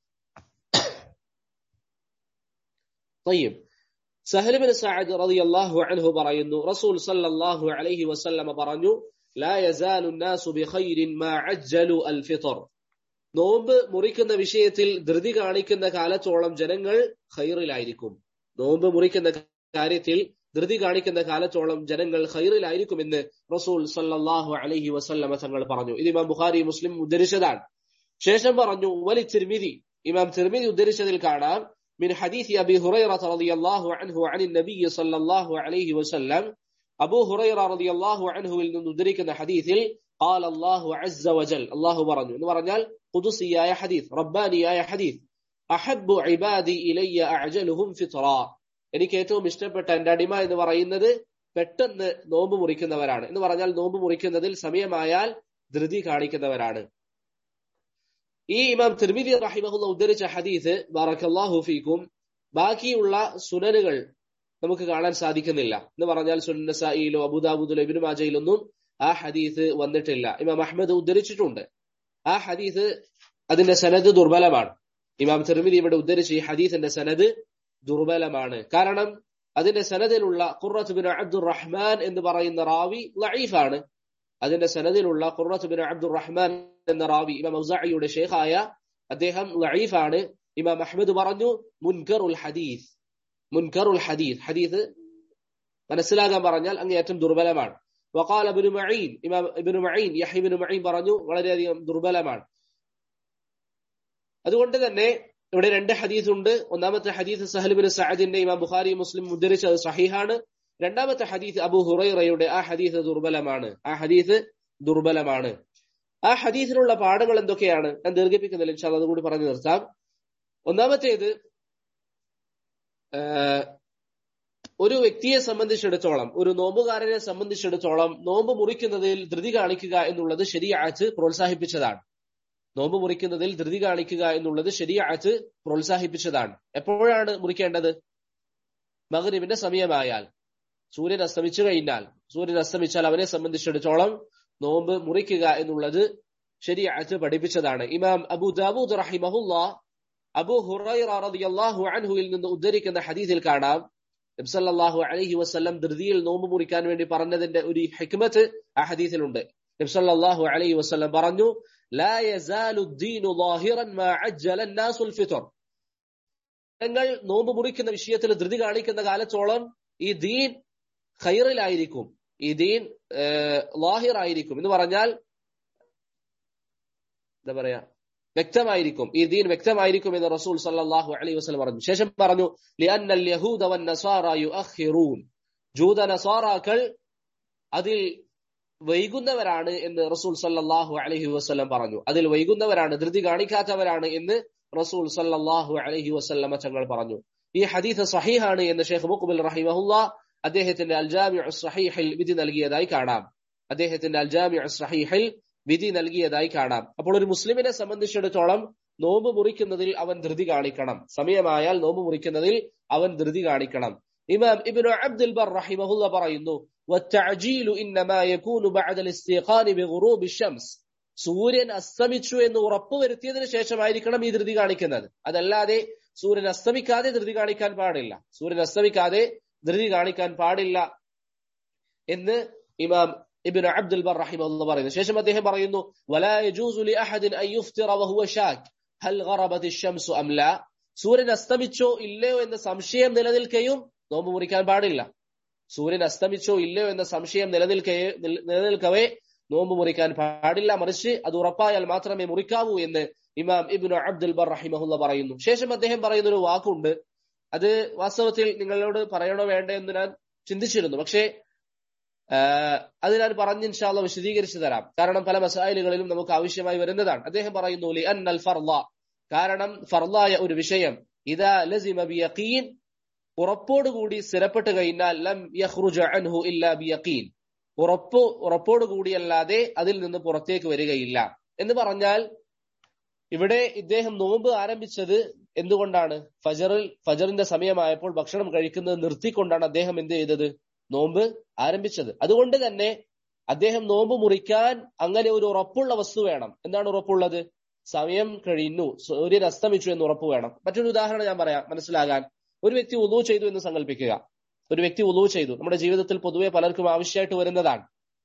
[SPEAKER 1] طيب സഹൽ ബിൻ സഅദ് റളിയല്ലാഹു അൻഹു പറയുന്നു റസൂൽ സല്ലല്ലാഹു അലൈഹി വസല്ലം പറഞ്ഞു لا يزال الناس بخير ما عجلوا الفطر നോമ്പ് മുറിക്കുന്ന വിഷയത്തിൽ ധൃതി കാണിക്കുന്ന കാലത്തോളം ജനങ്ങൾ ഖൈറിലായിരിക്കും നോമ്പ് മുറിക്കുന്ന കാര്യത്തിൽ ധൃതി കാണിക്കുന്ന കാലത്തോളം ജനങ്ങൾ ഖൈറിലായിരിക്കുമെന്ന് റസൂൽ സല്ലല്ലാഹു അലൈഹി വസല്ലമ തങ്ങൾ പറഞ്ഞു ഇത് ഇമാം ബുഖാരി മുസ്ലിം ഉദ്ധരിച്ചതാണ് ശേഷം പറഞ്ഞു വലി തിർമിതി ഇമാം തിർമിതി ഉദ്ധരിച്ചതിൽ കാണാം من حديث أبي هريرة رضي الله عنه عن النبي صلى الله عليه وسلم أبو هريرة رضي الله عنه ندرك حديث قال الله عز وجل الله برنو എന്ന് പറഞ്ഞാൽ قدسياയ حديث ربانيയായ حديث أحب عبادي إلي أعجلهم فطرا എനിക്ക് ഏറ്റവും ഇഷ്ടപ്പെട്ട എന്റെ അടിമ എന്ന് പറയുന്നത് പെട്ടെന്ന് നോമ്പ് മുറിക്കുന്നവരാണ് എന്ന് പറഞ്ഞാൽ നോമ്പ് മുറിക്കുന്നതിൽ സമയമായാൽ ധൃതി കാണിക്കുന്നവരാണ് ഈ ഇമാം തിർമിതി റഹിമഹുല്ല ഉദ്ധരിച്ച ഹദീസ് ബാറക്കല്ലാഹു ഫീക്കും ബാക്കിയുള്ള സുനനുകൾ നമുക്ക് കാണാൻ സാധിക്കുന്നില്ല എന്ന് പറഞ്ഞാൽ സുന്നസായിലോ അബുദാബുദിലോ ഇബിനു മാജയിലൊന്നും ആ ഹദീസ് വന്നിട്ടില്ല ഇമാം അഹമ്മദ് ഉദ്ധരിച്ചിട്ടുണ്ട് ആ ഹദീസ് അതിന്റെ സനത് ദുർബലമാണ് ഇമാം തിർമിതി ഇവിടെ ഉദ്ധരിച്ച ഈ ഹദീസിന്റെ സനത് ദുർബലമാണ് കാരണം അതിന്റെ സനദിലുള്ള ഖുറത്ത് ബിൻ അബ്ദുർ റഹ്മാൻ എന്ന് പറയുന്ന റാവി ലഈഫാണ് അതിന്റെ സനദിലുള്ള ഖുറത്ത് ബിൻ അബ്ദുർ റഹ്മാൻ എന്ന റാവി ഇമാം ഔസാഇയുടെ ഷേഖായ അദ്ദേഹം ലഈഫാണ് ഇമാം അഹ്മദ് പറഞ്ഞു മുൻകറുൽ ഹദീസ് മുൻകറുൽ ഹദീസ് ഹദീസ് മനസ്സിലാകാൻ പറഞ്ഞാൽ അങ്ങേയറ്റം ദുർബലമാണ് വഖാല ഇബ്നു മഈൻ ഇമാം ഇബ്നു മഈൻ യഹ്യ ഇബ്നു മഈൻ പറഞ്ഞു വളരെയധികം ദുർബലമാണ് അതുകൊണ്ട് തന്നെ ഇവിടെ രണ്ട് ഹദീസ് ഉണ്ട് ഒന്നാമത്തെ ഹദീസ് സഹൽ ബിൻ സഅദിന്റെ ഇമാം ബുഖാരി മുസ്ലിം ഉദ്ധരിച്ചത് സഹീഹാണ് രണ്ടാമത്തെ ഹദീസ് അബു ഹുറൈറയുടെ ആ ഹദീസ് ദുർബലമാണ് ആ ഹദീസ് ദുർബലമാണ് ആ ഹദീസിനുള്ള പാഠങ്ങൾ എന്തൊക്കെയാണ് ഞാൻ ദീർഘിപ്പിക്കുന്നില്ല ഇൻഷാല് അതുകൂടി പറഞ്ഞു നിർത്താം ഒന്നാമത്തേത് ഒരു വ്യക്തിയെ സംബന്ധിച്ചിടത്തോളം ഒരു നോമ്പുകാരനെ സംബന്ധിച്ചിടത്തോളം നോമ്പ് മുറിക്കുന്നതിൽ ധൃതി കാണിക്കുക എന്നുള്ളത് ശരിയാച്ച് പ്രോത്സാഹിപ്പിച്ചതാണ് നോമ്പ് മുറിക്കുന്നതിൽ ധൃതി കാണിക്കുക എന്നുള്ളത് ശരിയാച്ച് പ്രോത്സാഹിപ്പിച്ചതാണ് എപ്പോഴാണ് മുറിക്കേണ്ടത് മകരീബിന്റെ സമയമായാൽ സൂര്യൻ അസ്തമിച്ചു കഴിഞ്ഞാൽ സൂര്യൻ അസ്തമിച്ചാൽ അവനെ സംബന്ധിച്ചിടത്തോളം നോമ്പ് മുറിക്കുക എന്നുള്ളത് ശരിയാച്ച് പഠിപ്പിച്ചതാണ് ഇമാം അബു ദാബൂദ് റഹിമഹുല്ല അബു ഹുറൈറ റളിയല്ലാഹു അൻഹുവിൽ നിന്ന് ഉദ്ധരിക്കുന്ന ഹദീസിൽ കാണാം നബ്സല്ലാഹു അലൈഹി വസല്ലം ധൃതിയിൽ നോമ്പ് മുറിക്കാൻ വേണ്ടി പറഞ്ഞതിന്റെ ഒരു ഹിക്മത്ത് ആ ഹദീസിലുണ്ട് നബ്സല്ലാഹു അലൈഹി വസല്ലം പറഞ്ഞു لا يزال الدين ظاهرا ما عجل الناس الفطر നിങ്ങൾ നോമ്പ് മുറിക്കുന്ന വിഷയത്തിൽ ധൃതി കാണിക്കുന്ന കാലത്തോളം ഈ ദീൻ ഖൈറിലായിരിക്കും ഈ ദീൻ ലാഹിർ ആയിരിക്കും എന്ന് പറഞ്ഞാൽ എന്താ പറയാ വ്യക്തമായിരിക്കും ഈ ദീൻ വ്യക്തമായിരിക്കും എന്ന് റസൂൽ സല്ലല്ലാഹു അലൈഹി വസല്ലം പറഞ്ഞു ശേഷം പറഞ്ഞു ലിഅന്നൽ യഹൂദ വൻ നസാറ യുഅഖിറൂൻ ജൂത നസാറാക്കൾ അതിൽ വൈകുന്നവരാണ് എന്ന് റസൂൽ സല്ലല്ലാഹു അലൈഹി വസല്ലം പറഞ്ഞു അതിൽ വൈകുന്നവരാണ് ധൃതി കാണിക്കാത്തവരാണ് എന്ന് റസൂൽ സല്ലല്ലാഹു അലൈഹി വസല്ലമ തങ്ങൾ പറഞ്ഞു ഈ ഹദീസ് സഹീഹാണ് എന്ന് ഷെയ്ഖ് മുഖബിൽ റഹിമഹുല്ല അദ്ദേഹത്തിന്റെ അൽ ജാമിഉ സഹീഹിൽ വിധി നൽകിയതായി കാണാം അദ്ദേഹത്തിന്റെ അൽ ജാമിഉ സഹീഹിൽ വിധി നൽകിയതായി കാണാം അപ്പോൾ ഒരു മുസ്ലിമിനെ സംബന്ധിച്ചിടത്തോളം നോമ്പ് മുറിക്കുന്നതിൽ അവൻ ധൃതി കാണിക്കണം സമയമായാൽ നോമ്പ് മുറിക്കുന്നതിൽ അവൻ ധൃതി കാണിക്കണം ഇമാം ഇബ്നു അബ്ദുൽ ബർ റഹിമഹുല്ല പറയുന്നു والتعجيل إنما يكون بعد الاستيقان بغروب الشمس സൂര്യൻ അസ്തമിച്ചു എന്ന് ഉറപ്പുവരുത്തിയതിനു ശേഷമായിരിക്കണം ഈ ധൃതി കാണിക്കുന്നത് അതല്ലാതെ സൂര്യൻ അസ്തമിക്കാതെ ധൃതി കാണിക്കാൻ പാടില്ല സൂര്യൻ അസ്തമിക്കാതെ ധൃതി കാണിക്കാൻ പാടില്ല എന്ന് ഇമാം ഇബിൻ അബ്ദുൽ ബർ റഹിമഹുല്ല പറയുന്നു ശേഷം അദ്ദേഹം പറയുന്നു വലാ യജൂസു ലി അഹദിൻ അൻ യുഫ്തിറ വഹുവ ഷാക് ഹൽ ഗറബത് അശംസു അം ലാ സൂര്യൻ അസ്തമിച്ചോ ഇല്ലയോ എന്ന സംശയം നിലനിൽക്കുകയും നോമ്പ് മുറിക്കാൻ പാടില്ല സൂര്യൻ അസ്തമിച്ചോ ഇല്ലയോ എന്ന സംശയം നിലനിൽക്കേ നിലനിൽക്കവേ നോമ്പ് മുറിക്കാൻ പാടില്ല മറിച്ച് അത് ഉറപ്പായാൽ മാത്രമേ മുറിക്കാവൂ എന്ന് ഇമാം ഇബ്നു അബ്ദുൽ ബർ റഹിമഹുല്ല പറയുന്നു ശേഷം അദ്ദേഹം പറയുന്ന ഒരു വാക്കുണ്ട് അത് വാസ്തവത്തിൽ നിങ്ങളോട് പറയണോ വേണ്ടോ എന്ന് ഞാൻ ചിന്തിച്ചിരുന്നു പക്ഷേ അത് ഞാൻ പറഞ്ഞ് ഇൻഷാല്ല വിശദീകരിച്ചു തരാം കാരണം പല മസായിലുകളിലും നമുക്ക് ആവശ്യമായി വരുന്നതാണ് അദ്ദേഹം പറയുന്നു ലി അന്നൽ ഫർള കാരണം ഫർലായ ഒരു വിഷയം ഇതാ ലസിമ ബിയഖീൻ ഉറപ്പോടുകൂടി സ്ഥിരപ്പെട്ട് കഴിഞ്ഞാൽ ലം യഖ്റുജ അൻഹു ഇല്ലാ ബിയഖീൻ ഉറപ്പ് ഉറപ്പോടുകൂടിയല്ലാതെ അതിൽ നിന്ന് പുറത്തേക്ക് വരികയില്ല എന്ന് പറഞ്ഞാൽ ഇവിടെ ഇദ്ദേഹം നോമ്പ് ആരംഭിച്ചത് എന്തുകൊണ്ടാണ് ഫജറിൽ ഫജറിന്റെ സമയമായപ്പോൾ ഭക്ഷണം കഴിക്കുന്നത് നിർത്തിക്കൊണ്ടാണ് അദ്ദേഹം എന്ത് ചെയ്തത് നോമ്പ് ആരംഭിച്ചത് അതുകൊണ്ട് തന്നെ അദ്ദേഹം നോമ്പ് മുറിക്കാൻ അങ്ങനെ ഒരു ഉറപ്പുള്ള വസ്തു വേണം എന്താണ് ഉറപ്പുള്ളത് സമയം കഴിഞ്ഞു സൂര്യൻ അസ്തമിച്ചു എന്ന് ഉറപ്പ് വേണം മറ്റൊരു ഉദാഹരണം ഞാൻ പറയാം മനസ്സിലാകാൻ ഒരു വ്യക്തി ഉദു ചെയ്തു എന്ന് സങ്കല്പിക്കുക ഒരു വ്യക്തി ഉദു ചെയ്തു നമ്മുടെ ജീവിതത്തിൽ പൊതുവെ പലർക്കും ആവശ്യമായിട്ട് വരുന്നതാണ്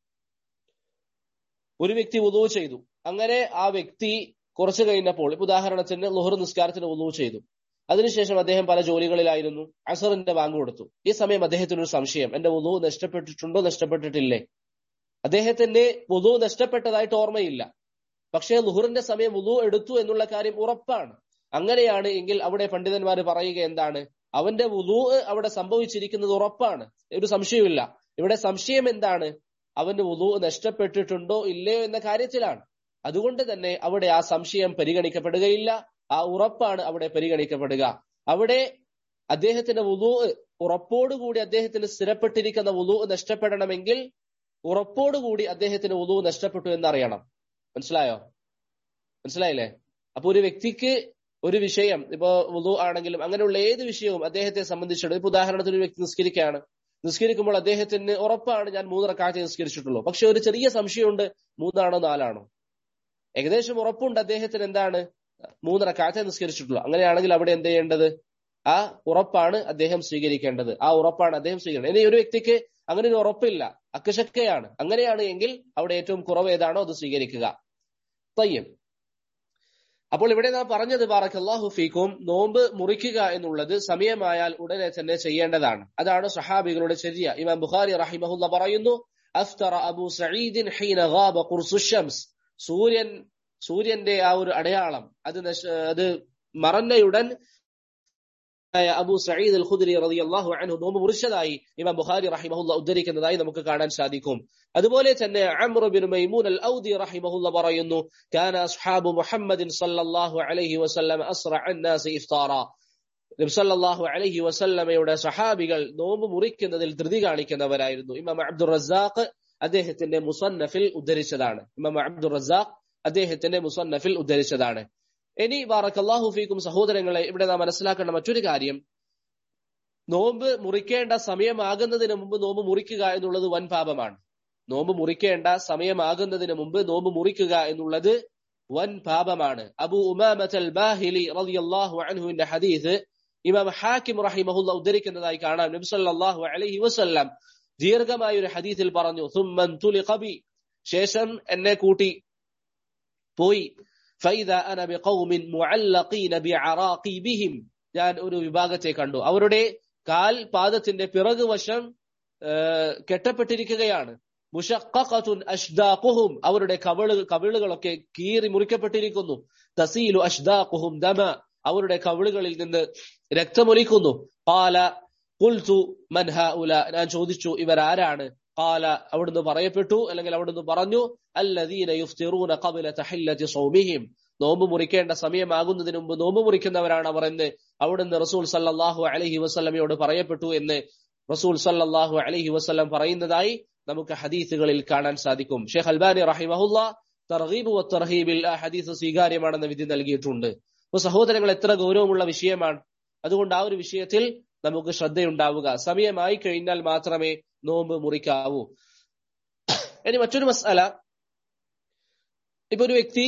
[SPEAKER 1] ഒരു വ്യക്തി ഉദു ചെയ്തു അങ്ങനെ ആ വ്യക്തി കുറച്ചു കഴിഞ്ഞപ്പോൾ ഇപ്പൊ ഉദാഹരണത്തിന് ലുഹർ നിസ്കാരത്തിന് ഉദു ചെയ്തു അതിനുശേഷം അദ്ദേഹം പല ജോലികളിലായിരുന്നു അസറിന്റെ ബാങ്ക് കൊടുത്തു ഈ സമയം അദ്ദേഹത്തിന് ഒരു സംശയം എന്റെ ഉദു നഷ്ടപ്പെട്ടിട്ടുണ്ടോ നഷ്ടപ്പെട്ടിട്ടില്ലേ അദ്ദേഹത്തിന്റെ ഉദു നഷ്ടപ്പെട്ടതായിട്ട് ഓർമ്മയില്ല പക്ഷേ ലുഹറിന്റെ സമയം ഉദു എടുത്തു എന്നുള്ള കാര്യം ഉറപ്പാണ് അങ്ങനെയാണ് എങ്കിൽ അവിടെ പണ്ഡിതന്മാർ പറയുക എന്താണ് അവന്റെ വുളു അവിടെ സംഭവിച്ചിരിക്കുന്നത് ഉറപ്പാണ് ഒരു സംശയമില്ല ഇവിടെ സംശയം എന്താണ് അവന്റെ വുളു നഷ്ടപ്പെട്ടിട്ടുണ്ടോ ഇല്ലയോ എന്ന കാര്യത്തിലാണ് അതുകൊണ്ട് തന്നെ അവിടെ ആ സംശയം പരിഗണിക്കപ്പെടുകയില്ല ആ ഉറപ്പാണ് അവിടെ പരിഗണിക്കപ്പെടുക അവിടെ അദ്ദേഹത്തിന്റെ വുളു ഉറപ്പോടുകൂടി അദ്ദേഹത്തിന് സ്ഥിരപ്പെട്ടിരിക്കുന്ന വുളു നഷ്ടപ്പെടണമെങ്കിൽ ഉറപ്പോടുകൂടി അദ്ദേഹത്തിന് വുളു നഷ്ടപ്പെട്ടു എന്നറിയണം മനസ്സിലായോ മനസ്സിലായില്ലേ അപ്പൊ ഒരു വ്യക്തിക്ക് ഒരു വിഷയം ഇപ്പോ വുളു ആണെങ്കിലും അങ്ങനെയുള്ള ഏത് വിഷയവും അദ്ദേഹത്തെ സംബന്ധിച്ചിടത്തോളം ഇപ്പൊ ഉദാഹരണത്തിന് ഒരു വ്യക്തി നിസ്കരിക്കുകയാണ് നിസ്കരിക്കുമ്പോൾ അദ്ദേഹത്തിന് ഉറപ്പാണ് ഞാൻ മൂന്ന് റക്കാറ്റ് നിസ്കരിച്ചിട്ടുള്ളൂ പക്ഷെ ഒരു ചെറിയ സംശയമുണ്ട് മൂന്നാണോ നാലാണോ ഏകദേശം ഉറപ്പുണ്ട് അദ്ദേഹത്തിന് എന്താണ് മൂന്ന് റക്കാറ്റ് നിസ്കരിച്ചിട്ടുള്ളൂ അങ്ങനെയാണെങ്കിൽ അവിടെ എന്ത് ചെയ്യേണ്ടത് ആ ഉറപ്പാണ് അദ്ദേഹം സ്വീകരിക്കേണ്ടത് ആ ഉറപ്പാണ് അദ്ദേഹം സ്വീകരിക്കേണ്ടത് ഇനി ഒരു വ്യക്തിക്ക് അങ്ങനെ ഒരു ഉറപ്പില്ല അക്കശക്കയാണ് അങ്ങനെയാണ് എങ്കിൽ അവിടെ ഏറ്റവും കുറവ് ഏതാണോ അത് സ്വീകരിക്കുക തയ്യം അപ്പോൾ ഇവിടെ നാം പറഞ്ഞത് ബാറക്കല്ലാഹു ഫീക്കും നോമ്പ് മുറിക്കുക എന്നുള്ളത് സമയമായാൽ ഉടനെ തന്നെ ചെയ്യേണ്ടതാണ് അതാണ് സഹാബികളുടെ ചര്യ ഇമാം ബുഖാരി റഹിമഹുല്ല പറയുന്നു അഫ്തറ അബു സഈദിൻ ഹീന ഗാബ ഖുർസു ഷംസ് സൂര്യൻ സൂര്യന്റെ ആ ഒരു അടയാളം അത് അത് മറന്നയുടൻ അബു സഈദ് അൽ ഖുദ്രി റളിയല്ലാഹു അൻഹു നോമ്പ് മുറിച്ചതായി ഇമാം ബുഖാരി റഹിമഹുല്ല ഉദ്ധരിക്കുന്നതായി നമുക്ക് കാണാൻ സാധിക്കും അതുപോലെ തന്നെ Amr bin Maimun Al Audi റഹിമഹുല്ല പറയുന്നു കാന അസ്ഹാബു മുഹമ്മദിൻ സല്ലല്ലാഹു അലൈഹി വസല്ലം അസ്റഅ അന്നാസ് ഇഫ്താറ നബി സല്ലല്ലാഹു അലൈഹി വസല്ലമയുടെ സഹാബികൾ നോമ്പ് മുറിക്കുന്നതിൽ ധൃതി കാണിക്കുന്നവരായിരുന്നു ഇമാം അബ്ദുർ റസാഖ് അദ്ദേഹത്തിന്റെ മുസന്നഫിൽ ഉദ്ധരിച്ചതാണ് ഇമാം അബ്ദുർ റസാഖ് അദ്ദേഹത്തിന്റെ മുസന്നഫിൽ ഉദ്ധരിച്ചതാണ് ഇനി ബാറക്കല്ലാഹു ഫീക്കും സഹോദരങ്ങളെ ഇവിടെ നാം മനസ്സിലാക്കേണ്ട മറ്റൊരു കാര്യം നോമ്പ് മുറിക്കേണ്ട സമയമാകുന്നതിന് മുമ്പ് നോമ്പ് മുറിക്കുക എന്നുള്ളത് വൻ പാപമാണ് നോമ്പ് മുറിക്കേണ്ട സമയമാകുന്നതിന് മുമ്പ് നോമ്പ് മുറിക്കുക എന്നുള്ളത് വൻ പാപമാണ് അബു ഉമാമൽ ബാഹിലി റളിയല്ലാഹു അൻഹുവിന്റെ ഹദീസ് ഇമാം ഹാക്കിം റഹിമഹുല്ല ഉദ്ധരിക്കുന്നതായി കാണാം നബി സല്ലല്ലാഹു അലൈഹി വസല്ലം ദീർഘമായ ഒരു ഹദീസിൽ പറഞ്ഞു സുമ്മൻ തുലിഖബി ശേഷം എന്നെ കൂട്ടി പോയി ഫൈദ അന ബിഖൗമിൻ മുഅല്ലഖീന ബിഅറാഖിബിഹിം ഞാൻ ഒരു വിഭാഗത്തെ കണ്ടു അവരുടെ കാൽ പാദത്തിന്റെ പിറകുവശം കെട്ടപ്പെട്ടിരിക്കുകയാണ് മുഷഖഖത്തുൻ അഷ്ദാഖുഹും അവരുടെ കവിള് കവിളുകളൊക്കെ കീറി മുറിക്കപ്പെട്ടിരിക്കുന്നു തസീലു അഷ്ദാഖുഹും ദമ അവരുടെ കവിളുകളിൽ നിന്ന് രക്തമൊലിക്കുന്നു കാല കുൽത്തു മൻ ഹഉല ഞാൻ ചോദിച്ചു ഇവരാരാണ് കാല അവിടുന്ന് പറയപ്പെട്ടു അല്ലെങ്കിൽ അവിടുന്ന് പറഞ്ഞു അല്ലദീന യുഫ്തിറൂന ഖബല തഹില്ലതി സൗമിഹിം നോമ്പ് മുറിക്കേണ്ട സമയമാകുന്നതിന് മുമ്പ് നോമ്പ് മുറിക്കുന്നവരാണ് അവർ എന്ന് അവിടുന്ന് റസൂൽ സല്ലല്ലാഹു അലൈഹി വസല്ലമയോട് പറയപ്പെട്ടു എന്ന് റസൂൽ സല്ലല്ലാഹു അലൈഹി വസല്ലം പറയുന്നതായി നമുക്ക് ഹദീസുകളിൽ കാണാൻ സാധിക്കും ഷെയ്ഖ് അൽബാനി റഹിമഹുല്ല തർഹീബ് തർഹീബിൽ ആ ഹദീസ് സ്വീകാര്യമാണെന്ന വിധി നൽകിയിട്ടുണ്ട് അപ്പൊ സഹോദരങ്ങൾ എത്ര ഗൗരവമുള്ള വിഷയമാണ് അതുകൊണ്ട് ആ ഒരു വിഷയത്തിൽ നമുക്ക് ശ്രദ്ധയുണ്ടാവുക സമയമായി കഴിഞ്ഞാൽ മാത്രമേ നോമ്പ് മുറിക്കാവൂ ഇനി മറ്റൊരു മസാല ഇപ്പൊ ഒരു വ്യക്തി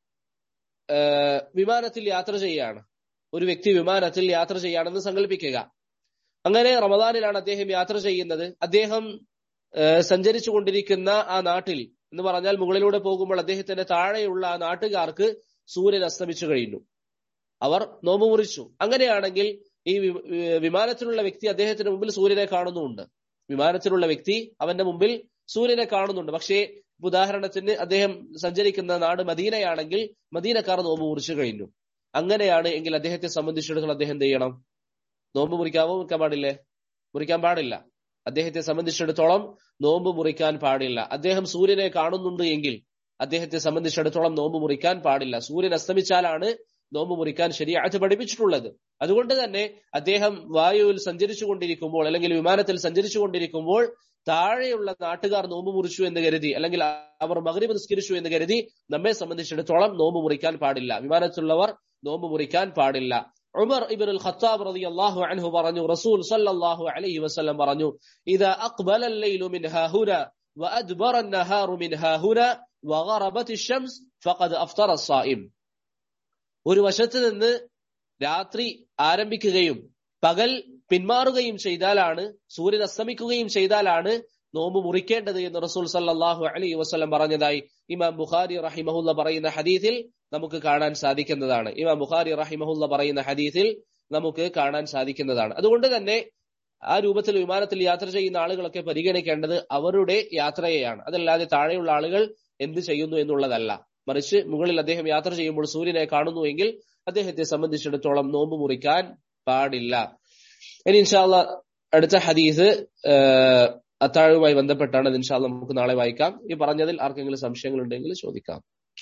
[SPEAKER 1] വിമാനത്തിൽ യാത്ര ചെയ്യാണ് ഒരു വ്യക്തി വിമാനത്തിൽ യാത്ര ചെയ്യാണെന്ന് സങ്കല്പിക്കുക അങ്ങനെ റമദാനിലാണ് അദ്ദേഹം യാത്ര ചെയ്യുന്നത് അദ്ദേഹം സഞ്ചരിച്ചു കൊണ്ടിരിക്കുന്ന ആ നാട്ടിൽ എന്ന് പറഞ്ഞാൽ മുകളിലൂടെ പോകുമ്പോൾ അദ്ദേഹത്തിന്റെ താഴെയുള്ള ആ നാട്ടുകാർക്ക് സൂര്യൻ അസ്തമിച്ചു കഴിഞ്ഞു അവർ നോമ്പ് മുറിച്ചു അങ്ങനെയാണെങ്കിൽ ഈ വിമാനത്തിലുള്ള വ്യക്തി അദ്ദേഹത്തിന് മുമ്പിൽ സൂര്യനെ കാണുന്നുണ്ട് വിമാനത്തിലുള്ള വ്യക്തി അവന്റെ മുമ്പിൽ സൂര്യനെ കാണുന്നുണ്ട് പക്ഷേ ഉദാഹരണത്തിന് അദ്ദേഹം സഞ്ചരിക്കുന്ന നാട് മദീനയാണെങ്കിൽ മദീനക്കാർ നോമ്പ് മുറിച്ചു കഴിഞ്ഞു അങ്ങനെയാണ് എങ്കിൽ അദ്ദേഹത്തെ സംബന്ധിച്ചിടത്തോളം അദ്ദേഹം എന്ത് ചെയ്യണം നോമ്പ് മുറിക്കാമോ മുറിക്കാൻ പാടില്ലേ മുറിക്കാൻ പാടില്ല അദ്ദേഹത്തെ സംബന്ധിച്ചിടത്തോളം നോമ്പ് മുറിക്കാൻ പാടില്ല അദ്ദേഹം സൂര്യനെ കാണുന്നുണ്ട് എങ്കിൽ അദ്ദേഹത്തെ സംബന്ധിച്ചിടത്തോളം നോമ്പ് മുറിക്കാൻ പാടില്ല സൂര്യൻ അസ്തമിച്ചാലാണ് നോമ്പ് മുറിക്കാൻ ശരിയാഴ്ച പഠിപ്പിച്ചിട്ടുള്ളത് അതുകൊണ്ട് തന്നെ അദ്ദേഹം വായുവിൽ സഞ്ചരിച്ചു കൊണ്ടിരിക്കുമ്പോൾ അല്ലെങ്കിൽ വിമാനത്തിൽ സഞ്ചരിച്ചു കൊണ്ടിരിക്കുമ്പോൾ താഴെയുള്ള നാട്ടുകാർ നോമ്പ് മുറിച്ചു എന്ന് കരുതി അല്ലെങ്കിൽ അവർ മകരീബ് നിസ്കരിച്ചു എന്ന് കരുതി നമ്മെ സംബന്ധിച്ചിടത്തോളം നോമ്പ് മുറിക്കാൻ പാടില്ല വിമാനത്തിലുള്ളവർ നോമ്പ് മുറിക്കാൻ പാടില്ല ഉമർ ഇബ്ൻ അൽ ഖത്താബ് റളിയല്ലാഹു അൻഹു പറഞ്ഞു റസൂൽ സല്ലല്ലാഹു അലൈഹി വസല്ലം പറഞ്ഞു ഇദാ അഖ്ബല അൽ-ലൈലു മിൻ ഹാഹുന വഅദ്ബറ അൻ-നഹാറു മിൻ ഹാഹുന വഗറബത് അഷ്-ശംസ് ഫഖദ് അഫ്തറ as-സായിം ഒരു വശത്ത് നിന്ന് രാത്രി ആരംഭിക്കുകയും പകൽ പിന്മാറുകയും ചെയ്താലാണ് സൂര്യൻ അസ്തമിക്കുകയും ചെയ്താലാണ് നോമ്പ് മുറിക്കേണ്ടത് എന്ന് റസൂൽ സല്ലാഹു അലൈഹി വസ്ലം പറഞ്ഞതായി ഇമാം ബുഖാരി റഹിമഹുല്ല പറയുന്ന ഹദീസിൽ നമുക്ക് കാണാൻ സാധിക്കുന്നതാണ് ഇമാം ബുഖാരി റഹിമഹുല്ല പറയുന്ന ഹദീസിൽ നമുക്ക് കാണാൻ സാധിക്കുന്നതാണ് അതുകൊണ്ട് തന്നെ ആ രൂപത്തിൽ വിമാനത്തിൽ യാത്ര ചെയ്യുന്ന ആളുകളൊക്കെ പരിഗണിക്കേണ്ടത് അവരുടെ യാത്രയെയാണ് അതല്ലാതെ താഴെയുള്ള ആളുകൾ എന്ത് ചെയ്യുന്നു എന്നുള്ളതല്ല മറിച്ച് മുകളിൽ അദ്ദേഹം യാത്ര ചെയ്യുമ്പോൾ സൂര്യനെ കാണുന്നുവെങ്കിൽ അദ്ദേഹത്തെ സംബന്ധിച്ചിടത്തോളം നോമ്പ് മുറിക്കാൻ പാടില്ല ഇനി ഇൻഷാല്ല അടുത്ത ഹദീസ് അത്താഴവുമായി ബന്ധപ്പെട്ടാണ് അത് ഇൻഷാല്ല നമുക്ക് നാളെ വായിക്കാം ഈ പറഞ്ഞതിൽ ആർക്കെങ്കിലും സംശയങ്ങൾ ഉണ്ടെങ്കിൽ ചോദിക്കാം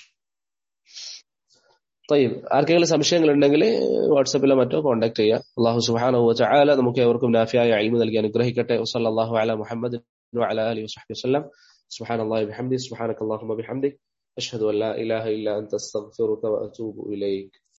[SPEAKER 1] തയ്യം ആർക്കെങ്കിലും സംശയങ്ങൾ ഉണ്ടെങ്കിൽ വാട്സപ്പിലോ മറ്റോ കോൺടാക്ട് ചെയ്യുക അള്ളാഹു സുഹാനഹു ചാല നമുക്ക് എവർക്കും നാഫിയായ അഴിമ നൽകി അനുഗ്രഹിക്കട്ടെ വസല്ലാഹു അല മുഹമ്മദ് وعلى آله وصحبه وسلم سبحان الله وبحمده سبحانك اللهم وبحمدك أشهد أن لا إله إلا أنت أستغفرك وأتوب إليك